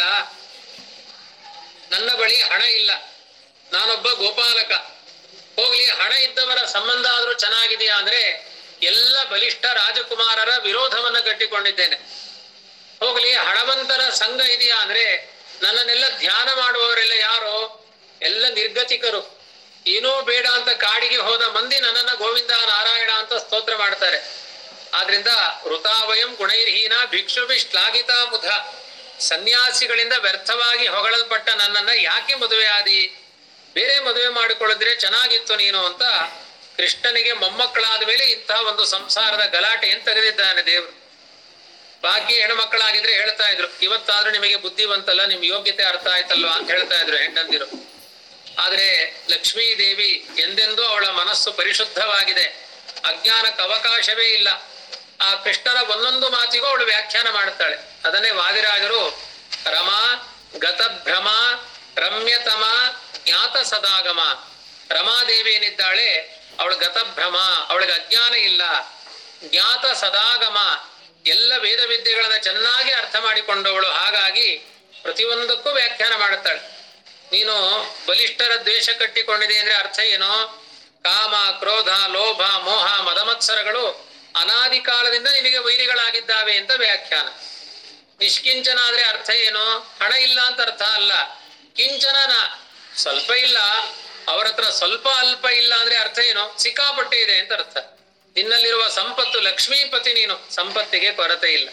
ನನ್ನ ಬಳಿ ಹಣ ಇಲ್ಲ ನಾನೊಬ್ಬ ಗೋಪಾಲಕ ಹೋಗ್ಲಿ ಹಣ ಇದ್ದವರ ಸಂಬಂಧ ಆದ್ರೂ ಚೆನ್ನಾಗಿದೆಯಾ ಅಂದ್ರೆ ಎಲ್ಲ ಬಲಿಷ್ಠ ರಾಜಕುಮಾರರ ವಿರೋಧವನ್ನ ಕಟ್ಟಿಕೊಂಡಿದ್ದೇನೆ ಹೋಗ್ಲಿ ಹಣವಂತರ ಸಂಘ ಇದೆಯಾ ಅಂದ್ರೆ ನನ್ನನ್ನೆಲ್ಲ ಧ್ಯಾನ ಮಾಡುವವರೆಲ್ಲ ಯಾರು ಎಲ್ಲ ನಿರ್ಗತಿಕರು ಏನೋ ಬೇಡ ಅಂತ ಕಾಡಿಗೆ ಹೋದ ಮಂದಿ ನನ್ನನ್ನ ಗೋವಿಂದ ನಾರಾಯಣ ಅಂತ ಸ್ತೋತ್ರ ಮಾಡ್ತಾರೆ ಆದ್ರಿಂದ ವೃತಾವಯಂ ಗುಣೈರ್ಹೀನ ಭಿಕ್ಷುಭಿ ಶ್ಲಾಘಿತ ಮುಧ ಸನ್ಯಾಸಿಗಳಿಂದ ವ್ಯರ್ಥವಾಗಿ ಹೊಗಳಲ್ಪಟ್ಟ ನನ್ನನ್ನ ಯಾಕೆ ಮದುವೆ ಆದಿ ಬೇರೆ ಮದುವೆ ಮಾಡಿಕೊಳ್ಳಿದ್ರೆ ಚೆನ್ನಾಗಿತ್ತು ನೀನು ಅಂತ ಕೃಷ್ಣನಿಗೆ ಮೊಮ್ಮಕ್ಕಳಾದ ಮೇಲೆ ಇಂತಹ ಒಂದು ಸಂಸಾರದ ಗಲಾಟೆಯನ್ನು ತೆಗೆದಿದ್ದಾನೆ ದೇವರು ಬಾಕಿ ಹೆಣ್ಮಕ್ಕಳಾಗಿದ್ರೆ ಹೇಳ್ತಾ ಇದ್ರು ಇವತ್ತಾದ್ರೂ ನಿಮಗೆ ಬುದ್ಧಿ ಬಂತಲ್ಲ ನಿಮ್ ಯೋಗ್ಯತೆ ಅರ್ಥ ಆಯ್ತಲ್ವಾ ಅಂತ ಹೇಳ್ತಾ ಇದ್ರು ಹೆಣ್ಣಂದಿರು ಆದ್ರೆ ಲಕ್ಷ್ಮೀ ದೇವಿ ಎಂದೆಂದೂ ಅವಳ ಮನಸ್ಸು ಪರಿಶುದ್ಧವಾಗಿದೆ ಅಜ್ಞಾನಕ್ಕೆ ಅವಕಾಶವೇ ಇಲ್ಲ ಆ ಕೃಷ್ಣನ ಒಂದೊಂದು ಮಾತಿಗೂ ಅವಳು ವ್ಯಾಖ್ಯಾನ ಮಾಡುತ್ತಾಳೆ ಅದನ್ನೇ ವಾದಿರಾಜರು ರಮಾ ಗತಭ್ರಮ ರಮ್ಯತಮ ಜ್ಞಾತ ಸದಾಗಮ ರಮಾದೇವಿ ಏನಿದ್ದಾಳೆ ಅವಳ ಗತಭ್ರಮ ಅವಳಿಗೆ ಅಜ್ಞಾನ ಇಲ್ಲ ಜ್ಞಾತ ಸದಾಗಮ ಎಲ್ಲ ವೇದ ವಿದ್ಯೆಗಳನ್ನ ಚೆನ್ನಾಗಿ ಅರ್ಥ ಮಾಡಿಕೊಂಡವಳು ಹಾಗಾಗಿ ಪ್ರತಿಯೊಂದಕ್ಕೂ ವ್ಯಾಖ್ಯಾನ ಮಾಡುತ್ತಾಳೆ ನೀನು ಬಲಿಷ್ಠರ ದ್ವೇಷ ಕಟ್ಟಿಕೊಂಡಿದೆ ಅಂದ್ರೆ ಅರ್ಥ ಏನು ಕಾಮ ಕ್ರೋಧ ಲೋಭ ಮೋಹ ಮದಮತ್ಸರಗಳು ಅನಾದಿ ಕಾಲದಿಂದ ನಿನಗೆ ವೈರಿಗಳಾಗಿದ್ದಾವೆ ಅಂತ ವ್ಯಾಖ್ಯಾನ ನಿಷ್ಕಿಂಚನ ಆದ್ರೆ ಅರ್ಥ ಏನು ಹಣ ಇಲ್ಲ ಅಂತ ಅರ್ಥ ಅಲ್ಲ ಕಿಂಚನ ಸ್ವಲ್ಪ ಇಲ್ಲ ಅವರ ಹತ್ರ ಸ್ವಲ್ಪ ಅಲ್ಪ ಇಲ್ಲ ಅಂದ್ರೆ ಅರ್ಥ ಏನು ಸಿಕ್ಕಾಪಟ್ಟೆ ಇದೆ ಅಂತ ಅರ್ಥ ನಿನ್ನಲ್ಲಿರುವ ಸಂಪತ್ತು ಲಕ್ಷ್ಮೀಪತಿ ನೀನು ಸಂಪತ್ತಿಗೆ ಕೊರತೆ ಇಲ್ಲ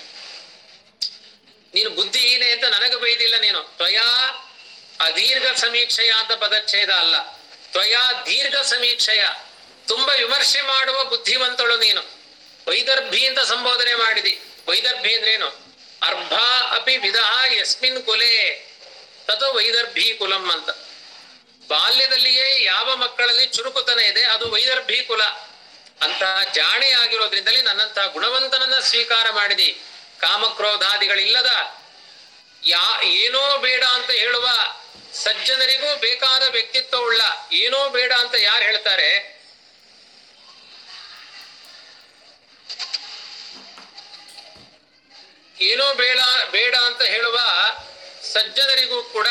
ನೀನು ಬುದ್ಧಿಹೀನೆ ಅಂತ ನನಗೆ ಬೈದಿಲ್ಲ ನೀನು ತ್ವಯಾ ಅದೀರ್ಘ ಸಮೀಕ್ಷೆಯ ಅಂತ ಪದಚ್ಛೇದ ಅಲ್ಲ ತ್ವಯಾ ದೀರ್ಘ ಸಮೀಕ್ಷೆಯ ತುಂಬಾ ವಿಮರ್ಶೆ ಮಾಡುವ ಬುದ್ಧಿವಂತಳು ನೀನು ವೈದರ್ಭಿ ಅಂತ ಸಂಬೋಧನೆ ಮಾಡಿದಿ ವೈದರ್ಭಿ ಅಂದ್ರೇನು ಅರ್ಭ ಅಪಿ ವಿಧ ಯಸ್ಮಿನ್ ಕುಲೆ ತದು ವೈದರ್ಭಿ ಕುಲಂ ಅಂತ ಬಾಲ್ಯದಲ್ಲಿಯೇ ಯಾವ ಮಕ್ಕಳಲ್ಲಿ ಚುರುಕುತನ ಇದೆ ಅದು ವೈದರ್ಭಿ ಕುಲ ಅಂತಹ ಜಾಣೆ ಆಗಿರೋದ್ರಿಂದಲೇ ನನ್ನಂತಹ ಗುಣವಂತನನ್ನ ಸ್ವೀಕಾರ ಮಾಡಿದಿ ಕಾಮಕ್ರೋಧಾದಿಗಳಿಲ್ಲದ ಯಾ ಏನೋ ಬೇಡ ಅಂತ ಹೇಳುವ ಸಜ್ಜನರಿಗೂ ಬೇಕಾದ ವ್ಯಕ್ತಿತ್ವವುಳ್ಳ ಏನೋ ಬೇಡ ಅಂತ ಯಾರು ಹೇಳ್ತಾರೆ ಏನೋ ಬೇಡ ಬೇಡ ಅಂತ ಹೇಳುವ ಸಜ್ಜನರಿಗೂ ಕೂಡ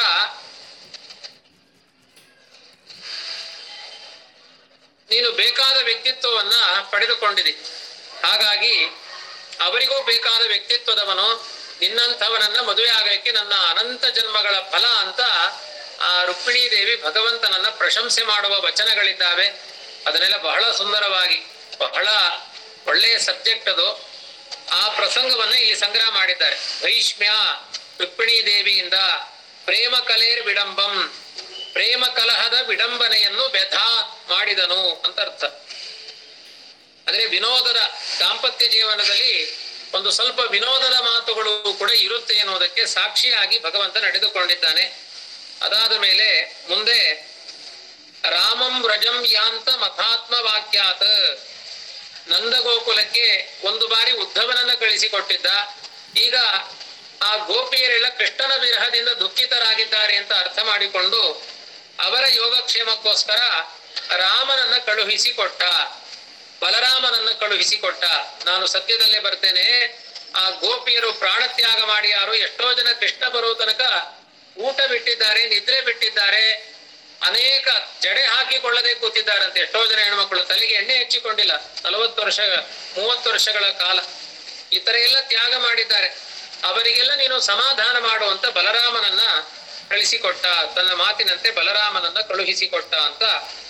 ನೀನು ಬೇಕಾದ ವ್ಯಕ್ತಿತ್ವವನ್ನ ಪಡೆದುಕೊಂಡಿದೆ ಹಾಗಾಗಿ ಅವರಿಗೂ ಬೇಕಾದ ವ್ಯಕ್ತಿತ್ವದವನು ನಿನ್ನಂಥವನನ್ನ ಮದುವೆ ಆಗಲಿಕ್ಕೆ ನನ್ನ ಅನಂತ ಜನ್ಮಗಳ ಫಲ ಅಂತ ಆ ರುಕ್ಮಿಣೀ ದೇವಿ ಭಗವಂತನನ್ನ ಪ್ರಶಂಸೆ ಮಾಡುವ ವಚನಗಳಿದ್ದಾವೆ ಅದನ್ನೆಲ್ಲ ಬಹಳ ಸುಂದರವಾಗಿ ಬಹಳ ಒಳ್ಳೆಯ ಸಬ್ಜೆಕ್ಟ್ ಅದು ಆ ಪ್ರಸಂಗವನ್ನ ಇಲ್ಲಿ ಸಂಗ್ರಹ ಮಾಡಿದ್ದಾರೆ ಭೈಷ್ಮ್ಯ ರುಕ್ಮಿಣೀ ದೇವಿಯಿಂದ ಪ್ರೇಮ ಕಲೇರ್ ವಿಡಂಬಂ ಪ್ರೇಮ ಕಲಹದ ವಿಡಂಬನೆಯನ್ನು ವ್ಯಥಾ ಮಾಡಿದನು ಅಂತ ಅರ್ಥ ಅಂದ್ರೆ ವಿನೋದದ ದಾಂಪತ್ಯ ಜೀವನದಲ್ಲಿ ಒಂದು ಸ್ವಲ್ಪ ವಿನೋದದ ಮಾತುಗಳು ಕೂಡ ಇರುತ್ತೆ ಎನ್ನುವುದಕ್ಕೆ ಸಾಕ್ಷಿಯಾಗಿ ಭಗವಂತ ನಡೆದುಕೊಂಡಿದ್ದಾನೆ ಅದಾದ ಮೇಲೆ ಮುಂದೆ ರಾಮಂ ವ್ರಜಂ ಯಾಂತ ಮಥಾತ್ಮ ವಾಕ್ಯಾತ್ ನಂದಗೋಕುಲಕ್ಕೆ ಒಂದು ಬಾರಿ ಉದ್ಧವನನ್ನ ಕಳಿಸಿಕೊಟ್ಟಿದ್ದ ಈಗ ಆ ಗೋಪಿಯರೆಲ್ಲ ಕೃಷ್ಣನ ವಿರಹದಿಂದ ದುಃಖಿತರಾಗಿದ್ದಾರೆ ಅಂತ ಅರ್ಥ ಮಾಡಿಕೊಂಡು ಅವರ ಯೋಗಕ್ಷೇಮಕ್ಕೋಸ್ಕರ ರಾಮನನ್ನ ಕಳುಹಿಸಿ ಕೊಟ್ಟ ಬಲರಾಮನನ್ನ ಕಳುಹಿಸಿ ಕೊಟ್ಟ ನಾನು ಸದ್ಯದಲ್ಲೇ ಬರ್ತೇನೆ ಆ ಗೋಪಿಯರು ಪ್ರಾಣತ್ಯಾಗ ಮಾಡಿ ಯಾರು ಎಷ್ಟೋ ಜನ ಕೃಷ್ಣ ಬರೋ ತನಕ ಊಟ ಬಿಟ್ಟಿದ್ದಾರೆ ನಿದ್ರೆ ಬಿಟ್ಟಿದ್ದಾರೆ ಅನೇಕ ಜಡೆ ಹಾಕಿಕೊಳ್ಳದೆ ಕೂತಿದ್ದಾರಂತೆ ಎಷ್ಟೋ ಜನ ಹೆಣ್ಮಕ್ಳು ತಲೆಗೆ ಎಣ್ಣೆ ಹಚ್ಚಿಕೊಂಡಿಲ್ಲ ನಲವತ್ತು ವರ್ಷ ಮೂವತ್ತು ವರ್ಷಗಳ ಕಾಲ ಈ ತರ ಎಲ್ಲ ತ್ಯಾಗ ಮಾಡಿದ್ದಾರೆ ಅವರಿಗೆಲ್ಲ ನೀನು ಸಮಾಧಾನ ಮಾಡುವಂತ ಬಲರಾಮನನ್ನ ಕಳಿಸಿಕೊಟ್ಟ ತನ್ನ ಮಾತಿನಂತೆ ಬಲರಾಮನನ್ನ ಕಳುಹಿಸಿಕೊಟ್ಟ ಅಂತ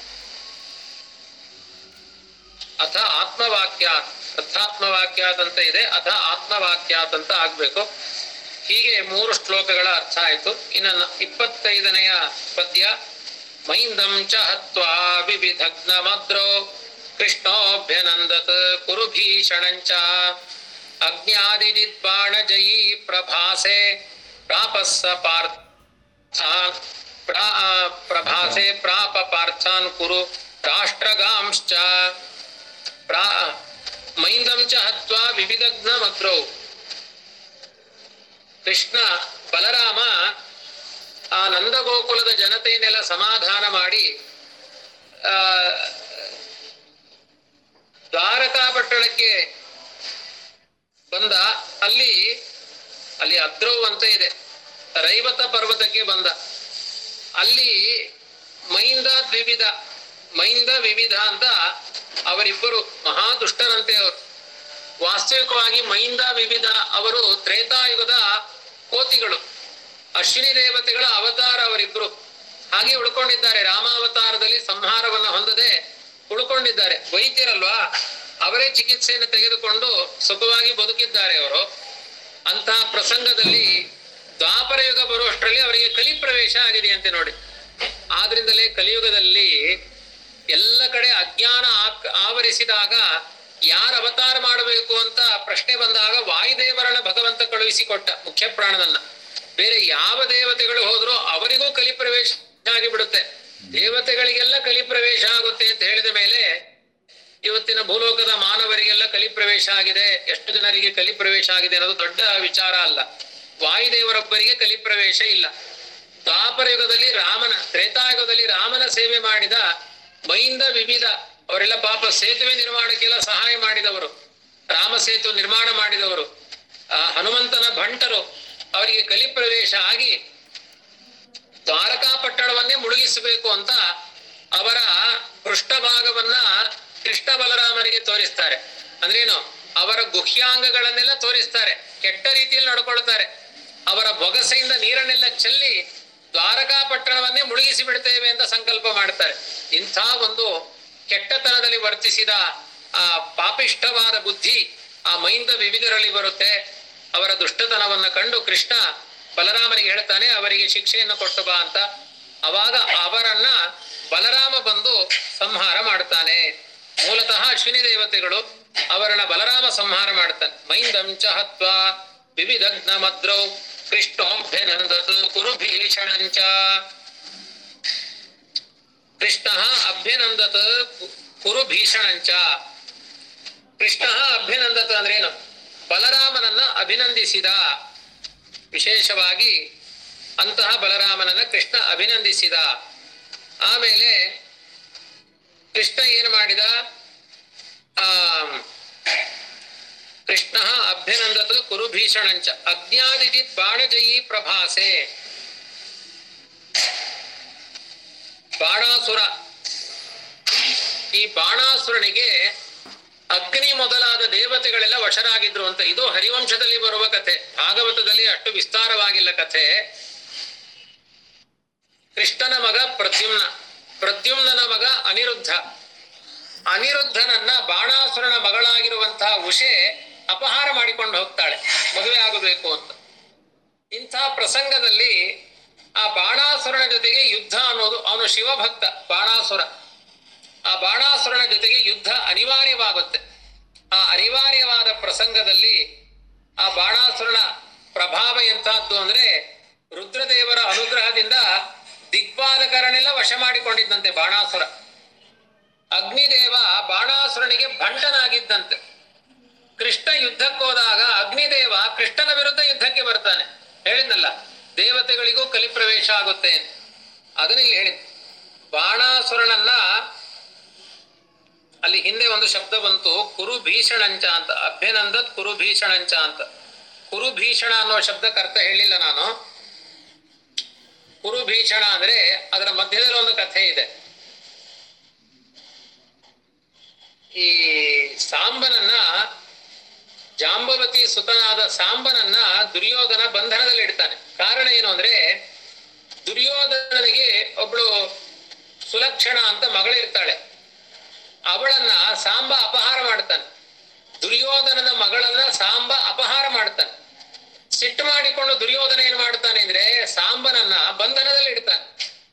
ಅಥ ಆತ್ಮವಾಕ್ಯಾತ್ ಅರ್ಥಾತ್ಮವಾಕ್ಯಾತ್ ಅಂತ ಇದೆ ಅಥ ಆತ್ಮವಾಕ್ಯಾತ್ ಅಂತ ಆಗ್ಬೇಕು ಹೀಗೆ ಮೂರು ಶ್ಲೋಕಗಳ ಅರ್ಥ ಆಯ್ತು ಇನ್ನ ನ- ಇಪ್ಪತ್ತೈದನೆಯ ಪದ್ಯ ಮೈಂದಂ ಚ ಹತ್ವಾ ವಿವಿಧಗ್ನ ಮದ್ರೋ ಕೃಷ್ಣೋಭ್ಯನಂದತ್ ಕುರು ಭೀಷಣಂಚ ಅಜ್ಞಾದಿಜಿದ್ಬಾಣ ಜಯೀ ಪ್ರಭಾಸೆ ಪ್ರಾಪಸ್ಸ ಪಾರ್ಥಾನ್ ಪ್ರಾ- ಪ್ರಭಾಸೆ ಪ್ರಾಪ ಪಾರ್ಥಾನ್ ಕುರು ರಾಷ್ಟ್ರಗಾಂಶ್ಚ ಪ್ರಾ ಮೈಂದಂ ಚ ಹತ್ವಾ ವಿವಿಧಗ್ನ ಮದ್ರೌ ಕೃಷ್ಣ ಬಲರಾಮ ಆ ನಂದಗೋಕುಲದ ಜನತೆಯನ್ನೆಲ್ಲ ಸಮಾಧಾನ ಮಾಡಿ ಆ ದ್ವಾರಕಾ ಪಟ್ಟಣಕ್ಕೆ ಬಂದ ಅಲ್ಲಿ ಅಲ್ಲಿ ಅದ್ರವ್ ಅಂತ ಇದೆ ರೈವತ ಪರ್ವತಕ್ಕೆ ಬಂದ ಅಲ್ಲಿ ಮೈಂದ ದ್ವಿವಿಧ ಮೈಂದ ವಿವಿಧ ಅಂತ ಅವರಿಬ್ಬರು ಮಹಾ ದುಷ್ಟರಂತೆ ಅವರು ವಾಸ್ತವಿಕವಾಗಿ ಮೈಂದ ವಿವಿಧ ಅವರು ತ್ರೇತಾಯುಗದ ಕೋತಿಗಳು ಅಶ್ವಿನಿ ದೇವತೆಗಳ ಅವತಾರ ಅವರಿಬ್ರು ಹಾಗೆ ಉಳ್ಕೊಂಡಿದ್ದಾರೆ ರಾಮಾವತಾರದಲ್ಲಿ ಸಂಹಾರವನ್ನ ಹೊಂದದೆ ಉಳ್ಕೊಂಡಿದ್ದಾರೆ ವೈದ್ಯರಲ್ವಾ ಅವರೇ ಚಿಕಿತ್ಸೆಯನ್ನು ತೆಗೆದುಕೊಂಡು ಸುಖವಾಗಿ ಬದುಕಿದ್ದಾರೆ ಅವರು ಅಂತಹ ಪ್ರಸಂಗದಲ್ಲಿ ದ್ವಾಪರ ಯುಗ ಬರುವಷ್ಟರಲ್ಲಿ ಅವರಿಗೆ ಕಲಿ ಪ್ರವೇಶ ಆಗಿದೆಯಂತೆ ನೋಡಿ ಆದ್ರಿಂದಲೇ ಕಲಿಯುಗದಲ್ಲಿ ಎಲ್ಲ ಕಡೆ ಅಜ್ಞಾನ ಆಕ್- ಆವರಿಸಿದಾಗ ಯಾರ ಅವತಾರ ಮಾಡಬೇಕು ಅಂತ ಪ್ರಶ್ನೆ ಬಂದಾಗ ವಾಯುದೇವರನ್ನ ಭಗವಂತ ಕಳುಹಿಸಿಕೊಟ್ಟ ಮುಖ್ಯ ಪ್ರಾಣನನ್ನ ಬೇರೆ ಯಾವ ದೇವತೆಗಳು ಹೋದ್ರೂ ಅವರಿಗೂ ಕಲಿ ಪ್ರವೇಶ ಆಗಿಬಿಡುತ್ತೆ ದೇವತೆಗಳಿಗೆಲ್ಲ ಕಲಿ ಪ್ರವೇಶ ಆಗುತ್ತೆ ಅಂತ ಹೇಳಿದ ಮೇಲೆ ಇವತ್ತಿನ ಭೂಲೋಕದ ಮಾನವರಿಗೆಲ್ಲ ಕಲಿ ಪ್ರವೇಶ ಆಗಿದೆ ಎಷ್ಟು ಜನರಿಗೆ ಕಲಿ ಪ್ರವೇಶ ಆಗಿದೆ ಅನ್ನೋದು ದೊಡ್ಡ ವಿಚಾರ ಅಲ್ಲ ವಾಯುದೇವರೊಬ್ಬರಿಗೆ ಕಲಿ ಪ್ರವೇಶ ಇಲ್ಲ ದ್ವಾಪರ ಯುಗದಲ್ಲಿ ರಾಮನ ತ್ರೇತಾಯುಗದಲ್ಲಿ ರಾಮನ ಸೇವೆ ಮಾಡಿದ ಮೈಂದ ವಿವಿಧ ಅವರೆಲ್ಲ ಪಾಪ ಸೇತುವೆ ನಿರ್ಮಾಣಕ್ಕೆಲ್ಲ ಸಹಾಯ ಮಾಡಿದವರು ರಾಮ ಸೇತು ನಿರ್ಮಾಣ ಮಾಡಿದವರು ಆ ಹನುಮಂತನ ಭಂಟರು ಅವರಿಗೆ ಕಲಿ ಪ್ರವೇಶ ಆಗಿ ದ್ವಾರಕಾ ಪಟ್ಟಣವನ್ನೇ ಮುಳುಗಿಸಬೇಕು ಅಂತ ಅವರ ಪೃಷ್ಠಭಾಗವನ್ನ ಕೃಷ್ಣ ಬಲರಾಮನಿಗೆ ತೋರಿಸ್ತಾರೆ ಅಂದ್ರೇನು ಅವರ ಗುಹ್ಯಾಂಗಗಳನ್ನೆಲ್ಲ ತೋರಿಸ್ತಾರೆ ಕೆಟ್ಟ ರೀತಿಯಲ್ಲಿ ನಡ್ಕೊಳ್ತಾರೆ ಅವರ ಬೊಗಸೆಯಿಂದ ನೀರನ್ನೆಲ್ಲ ಚೆಲ್ಲಿ ದ್ವಾರಕಾ ಪಟ್ಟಣವನ್ನೇ ಮುಳುಗಿಸಿ ಬಿಡ್ತೇವೆ ಅಂತ ಸಂಕಲ್ಪ ಮಾಡ್ತಾರೆ ಇಂಥ ಒಂದು ಕೆಟ್ಟತನದಲ್ಲಿ ವರ್ತಿಸಿದ ಆ ಪಾಪಿಷ್ಠವಾದ ಬುದ್ಧಿ ಆ ಮೈಂದ ವಿವಿಧರಲ್ಲಿ ಬರುತ್ತೆ ಅವರ ದುಷ್ಟತನವನ್ನ ಕಂಡು ಕೃಷ್ಣ ಬಲರಾಮನಿಗೆ ಹೇಳ್ತಾನೆ ಅವರಿಗೆ ಶಿಕ್ಷೆಯನ್ನು ಕೊಟ್ಟು ಬಾ ಅಂತ ಅವಾಗ ಅವರನ್ನ ಬಲರಾಮ ಬಂದು ಸಂಹಾರ ಮಾಡ್ತಾನೆ ಮೂಲತಃ ಅಶ್ವಿನಿ ದೇವತೆಗಳು ಅವರನ್ನ ಬಲರಾಮ ಸಂಹಾರ ಮಾಡ್ತಾನೆ ಮೈಂದಂಚ ಹತ್ವ ವಿವಿಧಗ್ನ ಮದ್ರೌ ಕೃಷ್ಣೋಭ್ಯನಂದತು ಕುರು ಭೀಷಣಂಚ ಕೃಷ್ಣ ಅಭ್ಯನಂದತ ಕುರು ಭೀಷಣಂಚ ಕೃಷ್ಣ ಅಭ್ಯನಂದತ ಅಂದ್ರೇನು ಬಲರಾಮನನ್ನ ಅಭಿನಂದಿಸಿದ ವಿಶೇಷವಾಗಿ ಅಂತಹ ಬಲರಾಮನನ್ನ ಕೃಷ್ಣ ಅಭಿನಂದಿಸಿದ ಆಮೇಲೆ ಕೃಷ್ಣ ಏನು ಮಾಡಿದ ಆ ಕೃಷ್ಣ ಅಭ್ಯನಂದತ ಕುರು ಭೀಷಣಂಚ ಅಜ್ಞಾದಿಜಿತ್ ಬಾಣಜಯಿ ಪ್ರಭಾಸೆ ಬಾಣಾಸುರ ಈ ಬಾಣಾಸುರನಿಗೆ ಅಗ್ನಿ ಮೊದಲಾದ ದೇವತೆಗಳೆಲ್ಲ ವಶರಾಗಿದ್ರು ಅಂತ ಇದು ಹರಿವಂಶದಲ್ಲಿ ಬರುವ ಕಥೆ ಭಾಗವತದಲ್ಲಿ ಅಷ್ಟು ವಿಸ್ತಾರವಾಗಿಲ್ಲ ಕಥೆ ಕೃಷ್ಣನ ಮಗ ಪ್ರದ್ಯುಮ್ನ ಪ್ರದ್ಯುಮ್ನನ ಮಗ ಅನಿರುದ್ಧ ಅನಿರುದ್ಧನನ್ನ ಬಾಣಾಸುರನ ಮಗಳಾಗಿರುವಂತಹ ಉಷೆ ಅಪಹಾರ ಮಾಡಿಕೊಂಡು ಹೋಗ್ತಾಳೆ ಮದುವೆ ಆಗಬೇಕು ಅಂತ ಇಂಥ ಪ್ರಸಂಗದಲ್ಲಿ ಆ ಬಾಣಾಸುರನ ಜೊತೆಗೆ ಯುದ್ಧ ಅನ್ನೋದು ಅವನು ಶಿವಭಕ್ತ ಬಾಣಾಸುರ ಆ ಬಾಣಾಸುರನ ಜೊತೆಗೆ ಯುದ್ಧ ಅನಿವಾರ್ಯವಾಗುತ್ತೆ ಆ ಅನಿವಾರ್ಯವಾದ ಪ್ರಸಂಗದಲ್ಲಿ ಆ ಬಾಣಾಸುರನ ಪ್ರಭಾವ ಎಂತಹದ್ದು ಅಂದ್ರೆ ರುದ್ರದೇವರ ಅನುಗ್ರಹದಿಂದ ದಿಗ್ಪಾಲಕರನ್ನೆಲ್ಲ ವಶ ಮಾಡಿಕೊಂಡಿದ್ದಂತೆ ಬಾಣಾಸುರ ಅಗ್ನಿದೇವ ಬಾಣಾಸುರನಿಗೆ ಭಂಟನಾಗಿದ್ದಂತೆ ಕೃಷ್ಣ ಯುದ್ಧಕ್ಕೆ ಹೋದಾಗ ಅಗ್ನಿದೇವ ಕೃಷ್ಣನ ವಿರುದ್ಧ ಯುದ್ಧಕ್ಕೆ ಬರ್ತಾನೆ ಹೇಳಿದ್ನಲ್ಲ ದೇವತೆಗಳಿಗೂ ಕಲಿ ಪ್ರವೇಶ ಆಗುತ್ತೆ ಅಂತ. ಅದನ್ನ ಇಲ್ಲಿ ಹೇಳಿದ್ ಬಾಣಾಸುರನನ್ನ ಅಲ್ಲಿ ಹಿಂದೆ ಒಂದು ಶಬ್ದ ಬಂತು ಕುರು ಭೀಷಣಂಚ ಅಂತ ಅಭ್ಯನಂದತ್ ಕುರು ಭೀಷಣಂಚ ಅಂತ ಕುರು ಭೀಷಣ ಅನ್ನೋ ಶಬ್ದಕ್ಕೆ ಅರ್ಥ ಹೇಳಿಲ್ಲ ನಾನು ಕುರು ಭೀಷಣ ಅಂದ್ರೆ ಅದರ ಮಧ್ಯದಲ್ಲಿ ಒಂದು ಕಥೆ ಇದೆ ಈ ಸಾಂಬನನ್ನ ಜಾಂಬವತಿ ಸುತನಾದ ಸಾಂಬನನ್ನ ದುರ್ಯೋಧನ ಬಂಧನದಲ್ಲಿ ಇಡ್ತಾನೆ ಕಾರಣ ಏನು ಅಂದ್ರೆ ದುರ್ಯೋಧನನಿಗೆ ಒಬ್ಳು ಸುಲಕ್ಷಣ ಅಂತ ಮಗಳಿರ್ತಾಳೆ ಅವಳನ್ನ ಸಾಂಬ ಅಪಹಾರ ಮಾಡ್ತಾನೆ ದುರ್ಯೋಧನನ ಮಗಳನ್ನ ಸಾಂಬ ಅಪಹಾರ ಮಾಡ್ತಾನೆ ಸಿಟ್ಟು ಮಾಡಿಕೊಂಡು ದುರ್ಯೋಧನ ಏನ್ ಮಾಡ್ತಾನೆ ಅಂದ್ರೆ ಸಾಂಬನನ್ನ ಬಂಧನದಲ್ಲಿ ಇಡ್ತಾನೆ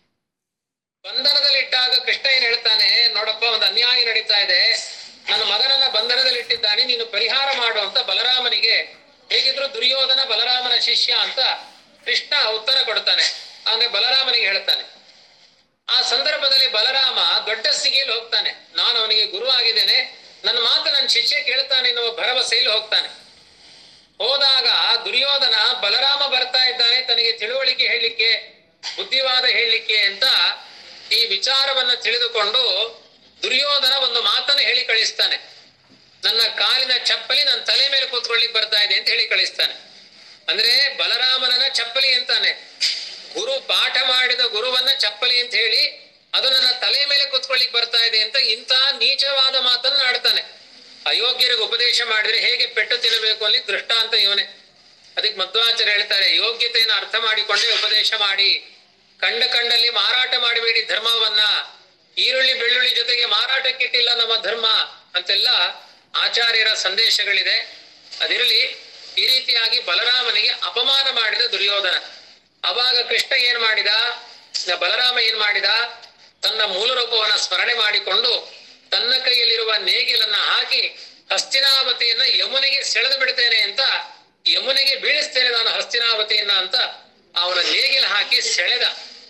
ಬಂಧನದಲ್ಲಿ ಇಟ್ಟಾಗ ಕೃಷ್ಣ ಏನ್ ಹೇಳ್ತಾನೆ ನೋಡಪ್ಪ ಒಂದು ಅನ್ಯಾಯ ನಡೀತಾ ಇದೆ ನನ್ನ ಮಗನನ್ನ ಬಂಧನದಲ್ಲಿ ಇಟ್ಟಿದ್ದಾನೆ ನೀನು ಪರಿಹಾರ ಮಾಡು ಅಂತ ಬಲರಾಮನಿಗೆ ಹೇಗಿದ್ರು ದುರ್ಯೋಧನ ಬಲರಾಮನ ಶಿಷ್ಯ ಅಂತ ಕೃಷ್ಣ ಉತ್ತರ ಕೊಡ್ತಾನೆ ಅಂದ್ರೆ ಬಲರಾಮನಿಗೆ ಹೇಳ್ತಾನೆ ಆ ಸಂದರ್ಭದಲ್ಲಿ ಬಲರಾಮ ದೊಡ್ಡ ಸ್ಥಿತಿಯಲ್ಲಿ ಹೋಗ್ತಾನೆ ನಾನು ಅವನಿಗೆ ಗುರು ಆಗಿದ್ದೇನೆ ನನ್ನ ಮಾತು ನನ್ನ ಶಿಷ್ಯ ಕೇಳ್ತಾನೆ ಎನ್ನುವ ಭರವಸೆಯಲ್ಲಿ ಹೋಗ್ತಾನೆ ಹೋದಾಗ ದುರ್ಯೋಧನ ಬಲರಾಮ ಬರ್ತಾ ಇದ್ದಾನೆ ತನಗೆ ತಿಳುವಳಿಕೆ ಹೇಳಲಿಕ್ಕೆ ಬುದ್ಧಿವಾದ ಹೇಳಲಿಕ್ಕೆ ಅಂತ ಈ ವಿಚಾರವನ್ನ ತಿಳಿದುಕೊಂಡು ದುರ್ಯೋಧನ ಒಂದು ಮಾತನ್ನು ಹೇಳಿ ಕಳಿಸ್ತಾನೆ ನನ್ನ ಕಾಲಿನ ಚಪ್ಪಲಿ ನನ್ನ ತಲೆ ಮೇಲೆ ಕೂತ್ಕೊಳ್ಳಿಕ್ ಬರ್ತಾ ಇದೆ ಅಂತ ಹೇಳಿ ಕಳಿಸ್ತಾನೆ ಅಂದ್ರೆ ಬಲರಾಮನನ್ನ ಚಪ್ಪಲಿ ಅಂತಾನೆ ಗುರು ಪಾಠ ಮಾಡಿದ ಗುರುವನ್ನ ಚಪ್ಪಲಿ ಅಂತ ಹೇಳಿ ಅದು ನನ್ನ ತಲೆ ಮೇಲೆ ಕೂತ್ಕೊಳ್ಳಿಕ್ ಬರ್ತಾ ಇದೆ ಅಂತ ಇಂಥ ನೀಚವಾದ ಮಾತನ್ನ ಆಡ್ತಾನೆ ಅಯೋಗ್ಯರಿಗೆ ಉಪದೇಶ ಮಾಡಿದ್ರೆ ಹೇಗೆ ಪೆಟ್ಟು ತಿನ್ನಬೇಕು ಅಲ್ಲಿ ದೃಷ್ಟಾಂತ ಇವನೇ ಅದಕ್ಕೆ ಮಧ್ವಾಚಾರ್ಯ ಹೇಳ್ತಾರೆ ಯೋಗ್ಯತೆಯನ್ನು ಅರ್ಥ ಮಾಡಿಕೊಂಡೇ ಉಪದೇಶ ಮಾಡಿ ಕಂಡ ಕಂಡಲ್ಲಿ ಮಾರಾಟ ಮಾಡಬೇಡಿ ಧರ್ಮವನ್ನ ಈರುಳ್ಳಿ ಬೆಳ್ಳುಳ್ಳಿ ಜೊತೆಗೆ ಮಾರಾಟಕ್ಕಿಟ್ಟಿಲ್ಲ ನಮ್ಮ ಧರ್ಮ ಅಂತೆಲ್ಲ ಆಚಾರ್ಯರ ಸಂದೇಶಗಳಿದೆ ಅದಿರಲಿ ಈ ರೀತಿಯಾಗಿ ಬಲರಾಮನಿಗೆ ಅಪಮಾನ ಮಾಡಿದ ದುರ್ಯೋಧನ ಅವಾಗ ಕೃಷ್ಣ ಏನ್ ಮಾಡಿದ ನ- ಬಲರಾಮ ಏನ್ ಮಾಡಿದ ತನ್ನ ಮೂಲ ರೂಪವನ್ನ ಸ್ಮರಣೆ ಮಾಡಿಕೊಂಡು ತನ್ನ ಕೈಯಲ್ಲಿರುವ ನೇಗಿಲನ್ನ ಹಾಕಿ ಹಸ್ತಿನಾವತಿಯನ್ನ ಯಮುನೆಗೆ ಸೆಳೆದು ಬಿಡ್ತೇನೆ ಅಂತ ಯಮುನೆಗೆ ಬೀಳಿಸ್ತೇನೆ ನಾನು ಹಸ್ತಿನಾವತಿಯನ್ನ ಅಂತ ಅವನ ನೇಗಿಲ ಹಾಕಿ ಸೆಳೆದ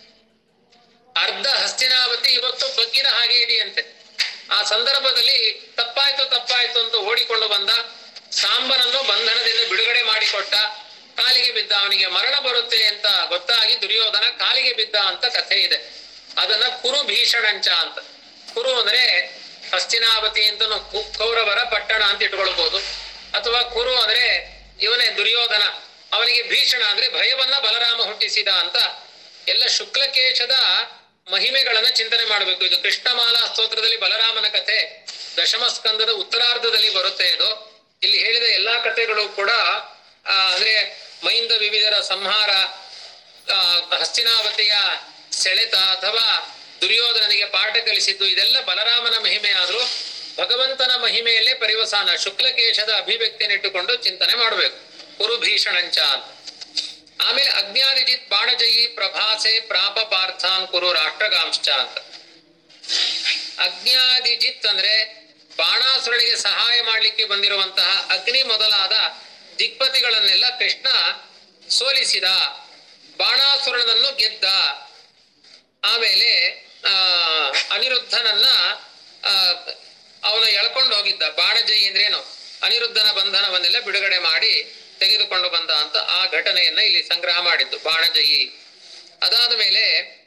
ಅರ್ಧ ಹಸ್ತಿನಾವತಿ ಇವತ್ತು ಬಗ್ಗಿನ ಹಾಗೆ ಇದೆಯಂತೆ ಆ ಸಂದರ್ಭದಲ್ಲಿ ತಪ್ಪಾಯ್ತು ತಪ್ಪಾಯ್ತು ಅಂತ ಓಡಿಕೊಂಡು ಬಂದ ಸಾಂಬನನ್ನು ಬಂಧನದಿಂದ ಬಿಡುಗಡೆ ಮಾಡಿಕೊಟ್ಟ ಕಾಲಿಗೆ ಬಿದ್ದ ಅವನಿಗೆ ಮರಣ ಬರುತ್ತೆ ಅಂತ ಗೊತ್ತಾಗಿ ದುರ್ಯೋಧನ ಕಾಲಿಗೆ ಬಿದ್ದ ಅಂತ ಕಥೆ ಇದೆ ಅದನ್ನ ಕುರು ಭೀಷಣಂಚ ಅಂತ ಕುರು ಅಂದ್ರೆ ಹಸ್ತಿನಾವತಿ ಅಂತ ಕೌರವರ ಪಟ್ಟಣ ಅಂತ ಇಟ್ಕೊಳ್ಬಹುದು ಅಥವಾ ಕುರು ಅಂದ್ರೆ ಇವನೇ ದುರ್ಯೋಧನ ಅವನಿಗೆ ಭೀಷಣ ಅಂದ್ರೆ ಭಯವನ್ನ ಬಲರಾಮ ಹುಟ್ಟಿಸಿದ ಅಂತ ಎಲ್ಲ ಶುಕ್ಲಕೇಶದ ಮಹಿಮೆಗಳನ್ನ ಚಿಂತನೆ ಮಾಡಬೇಕು ಇದು ಕೃಷ್ಣಮಾಲಾ ಸ್ತೋತ್ರದಲ್ಲಿ ಬಲರಾಮನ ಕಥೆ ದಶಮ ಸ್ಕಂದದ ಉತ್ತರಾರ್ಧದಲ್ಲಿ ಬರುತ್ತೆ ಇದು ಇಲ್ಲಿ ಹೇಳಿದ ಎಲ್ಲಾ ಕಥೆಗಳು ಕೂಡ ಆ, ಅಂದ್ರೆ ಮೈಂದ ವಿವಿಧರ ಸಂಹಾರ ಆ, ಹಸ್ತಿನಾವತಿಯ ಸೆಳೆತ ಅಥವಾ ದುರ್ಯೋಧನನಿಗೆ ಪಾಠ ಕಲಿಸಿದ್ದು ಇದೆಲ್ಲ ಬಲರಾಮನ ಮಹಿಮೆ ಆದ್ರೂ ಭಗವಂತನ ಮಹಿಮೆಯಲ್ಲೇ ಪರಿವಸಾನ ಶುಕ್ಲಕೇಶದ ಅಭಿವ್ಯಕ್ತಿಯನ್ನಿಟ್ಟುಕೊಂಡು ಚಿಂತನೆ ಮಾಡಬೇಕು ಕುರು ಭೀಷಣಂಚ ಅಂತ ಆಮೇಲೆ ಅಜ್ಞಾನಿಜಿತ್ ಬಾಣಜಯಿ ಪ್ರಭಾಸೆ ಪ್ರಾಪ ಪಾರ್ಥಾನ್ ಕುರು ರಾಷ್ಟ್ರಗಾಂಶ್ಚ ಅಂತ ಅಜ್ಞಾದಿಜಿತ್ ಅಂದ್ರೆ ಬಾಣಾಸುರನಿಗೆ ಸಹಾಯ ಮಾಡ್ಲಿಕ್ಕೆ ಬಂದಿರುವಂತಹ ಅಗ್ನಿ ಮೊದಲಾದ ದಿಕ್ಪತಿಗಳನ್ನೆಲ್ಲ ಕೃಷ್ಣ ಸೋಲಿಸಿದ ಬಾಣಾಸುರನನ್ನು ಗೆದ್ದ ಆಮೇಲೆ ಆ ಅನಿರುದ್ಧನನ್ನ ಆ ಅವನ ಎಳ್ಕೊಂಡು ಹೋಗಿದ್ದ ಬಾಣಜಯಿ ಅಂದ್ರೇನು ಅನಿರುದ್ಧನ ಬಂಧನವನ್ನೆಲ್ಲ ಬಿಡುಗಡೆ ಮಾಡಿ ತೆಗೆದುಕೊಂಡು ಬಂದ ಅಂತ ಆ ಘಟನೆಯನ್ನ ಇಲ್ಲಿ ಸಂಗ್ರಹ ಮಾಡಿದ್ದು ಬಾಣಜಯಿ ಅದಾದ ಮೇಲೆ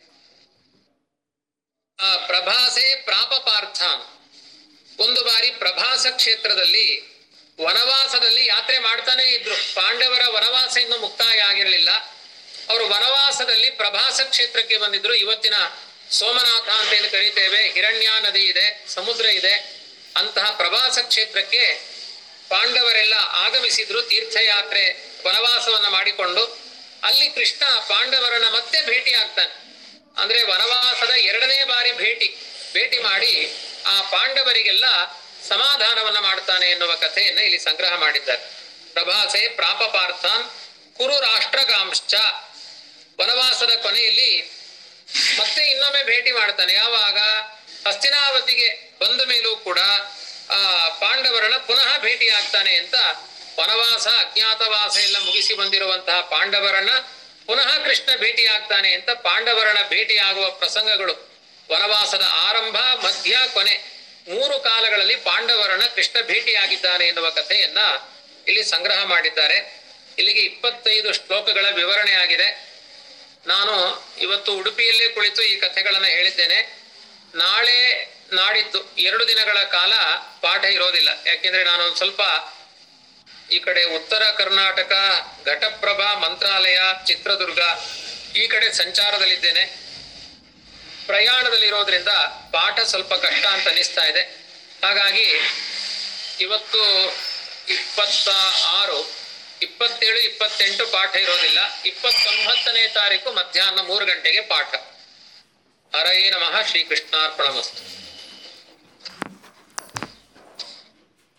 ಆ ಪ್ರಭಾಸೆ ಪ್ರಾಪ ಪಾರ್ಥಾನ್ ಒಂದು ಬಾರಿ ಪ್ರಭಾಸ ಕ್ಷೇತ್ರದಲ್ಲಿ ವನವಾಸದಲ್ಲಿ ಯಾತ್ರೆ ಮಾಡ್ತಾನೆ ಇದ್ರು ಪಾಂಡವರ ವನವಾಸ ಇನ್ನು ಮುಕ್ತಾಯ ಆಗಿರಲಿಲ್ಲ ಅವರು ವನವಾಸದಲ್ಲಿ ಪ್ರಭಾಸ ಕ್ಷೇತ್ರಕ್ಕೆ ಬಂದಿದ್ರು ಇವತ್ತಿನ ಸೋಮನಾಥ ಅಂತ ಏನು ಕರೀತೇವೆ ಹಿರಣ್ಯ ನದಿ ಇದೆ ಸಮುದ್ರ ಇದೆ ಅಂತಹ ಪ್ರಭಾಸ ಕ್ಷೇತ್ರಕ್ಕೆ ಪಾಂಡವರೆಲ್ಲ ಆಗಮಿಸಿದ್ರು ತೀರ್ಥಯಾತ್ರೆ ವನವಾಸವನ್ನ ಮಾಡಿಕೊಂಡು ಅಲ್ಲಿ ಕೃಷ್ಣ ಪಾಂಡವರನ್ನ ಮತ್ತೆ ಭೇಟಿ ಆಗ್ತಾನೆ ಅಂದ್ರೆ ವನವಾಸದ ಎರಡನೇ ಬಾರಿ ಭೇಟಿ ಭೇಟಿ ಮಾಡಿ ಆ ಪಾಂಡವರಿಗೆಲ್ಲ ಸಮಾಧಾನವನ್ನ ಮಾಡ್ತಾನೆ ಎನ್ನುವ ಕಥೆಯನ್ನ ಇಲ್ಲಿ ಸಂಗ್ರಹ ಮಾಡಿದ್ದಾರೆ ಪ್ರಭಾಸೆ ಪ್ರಾಪ ಪಾರ್ಥಾನ್ ಕುರು ರಾಷ್ಟ್ರಗಾಂಶ್ಚ ವನವಾಸದ ಕೊನೆಯಲ್ಲಿ ಮತ್ತೆ ಇನ್ನೊಮ್ಮೆ ಭೇಟಿ ಮಾಡ್ತಾನೆ ಯಾವಾಗ ಹಸ್ತಿನಾವತಿಗೆ ಬಂದ ಮೇಲೂ ಕೂಡ ಆ ಪಾಂಡವರನ್ನ ಪುನಃ ಭೇಟಿ ಆಗ್ತಾನೆ ಅಂತ ವನವಾಸ ಅಜ್ಞಾತವಾಸ ಎಲ್ಲ ಮುಗಿಸಿ ಬಂದಿರುವಂತಹ ಪಾಂಡವರನ್ನ ಪುನಃ ಕೃಷ್ಣ ಭೇಟಿ ಆಗ್ತಾನೆ ಅಂತ ಪಾಂಡವರನ್ನ ಭೇಟಿ ಆಗುವ ಪ್ರಸಂಗಗಳು ವನವಾಸದ ಆರಂಭ ಮಧ್ಯ ಕೊನೆ ಮೂರು ಕಾಲಗಳಲ್ಲಿ ಪಾಂಡವರನ್ನ ಕೃಷ್ಣ ಭೇಟಿಯಾಗಿದ್ದಾನೆ ಎನ್ನುವ ಕಥೆಯನ್ನ ಇಲ್ಲಿ ಸಂಗ್ರಹ ಮಾಡಿದ್ದಾರೆ ಇಲ್ಲಿಗೆ ಇಪ್ಪತ್ತೈದು ಶ್ಲೋಕಗಳ ವಿವರಣೆ ಆಗಿದೆ ನಾನು ಇವತ್ತು ಉಡುಪಿಯಲ್ಲೇ ಕುಳಿತು ಈ ಕಥೆಗಳನ್ನ ಹೇಳಿದ್ದೇನೆ ನಾಳೆ ನಾಡಿದ್ದು ಎರಡು ದಿನಗಳ ಕಾಲ ಪಾಠ ಇರೋದಿಲ್ಲ ಯಾಕೆಂದ್ರೆ ನಾನು ಒಂದು ಸ್ವಲ್ಪ ಈ ಕಡೆ ಉತ್ತರ ಕರ್ನಾಟಕ ಘಟಪ್ರಭಾ ಮಂತ್ರಾಲಯ ಚಿತ್ರದುರ್ಗ ಈ ಕಡೆ ಸಂಚಾರದಲ್ಲಿದ್ದೇನೆ ಪ್ರಯಾಣದಲ್ಲಿರೋದ್ರಿಂದ ಪಾಠ ಸ್ವಲ್ಪ ಕಷ್ಟ ಅಂತ ಅನಿಸ್ತಾ ಇದೆ ಹಾಗಾಗಿ ಇವತ್ತು ಇಪ್ಪತ್ತ ಆರು ಇಪ್ಪತ್ತೇಳು ಇಪ್ಪತ್ತೆಂಟು ಪಾಠ ಇರೋದಿಲ್ಲ ಇಪ್ಪತ್ತೊಂಬತ್ತನೇ ತಾರೀಕು ಮಧ್ಯಾಹ್ನ ಮೂರು ಗಂಟೆಗೆ ಪಾಠ ಹರಯೇ ನಮಃ ಶ್ರೀಕೃಷ್ಣಾರ್ಪಣಮಸ್ತು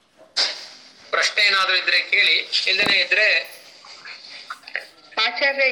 ಪ್ರಶ್ನೆ ಏನಾದ್ರೂ ಇದ್ರೆ ಕೇಳಿ ಇಲ್ಲದೇ ಇದ್ರೆ ಆಚಾರ್ಯ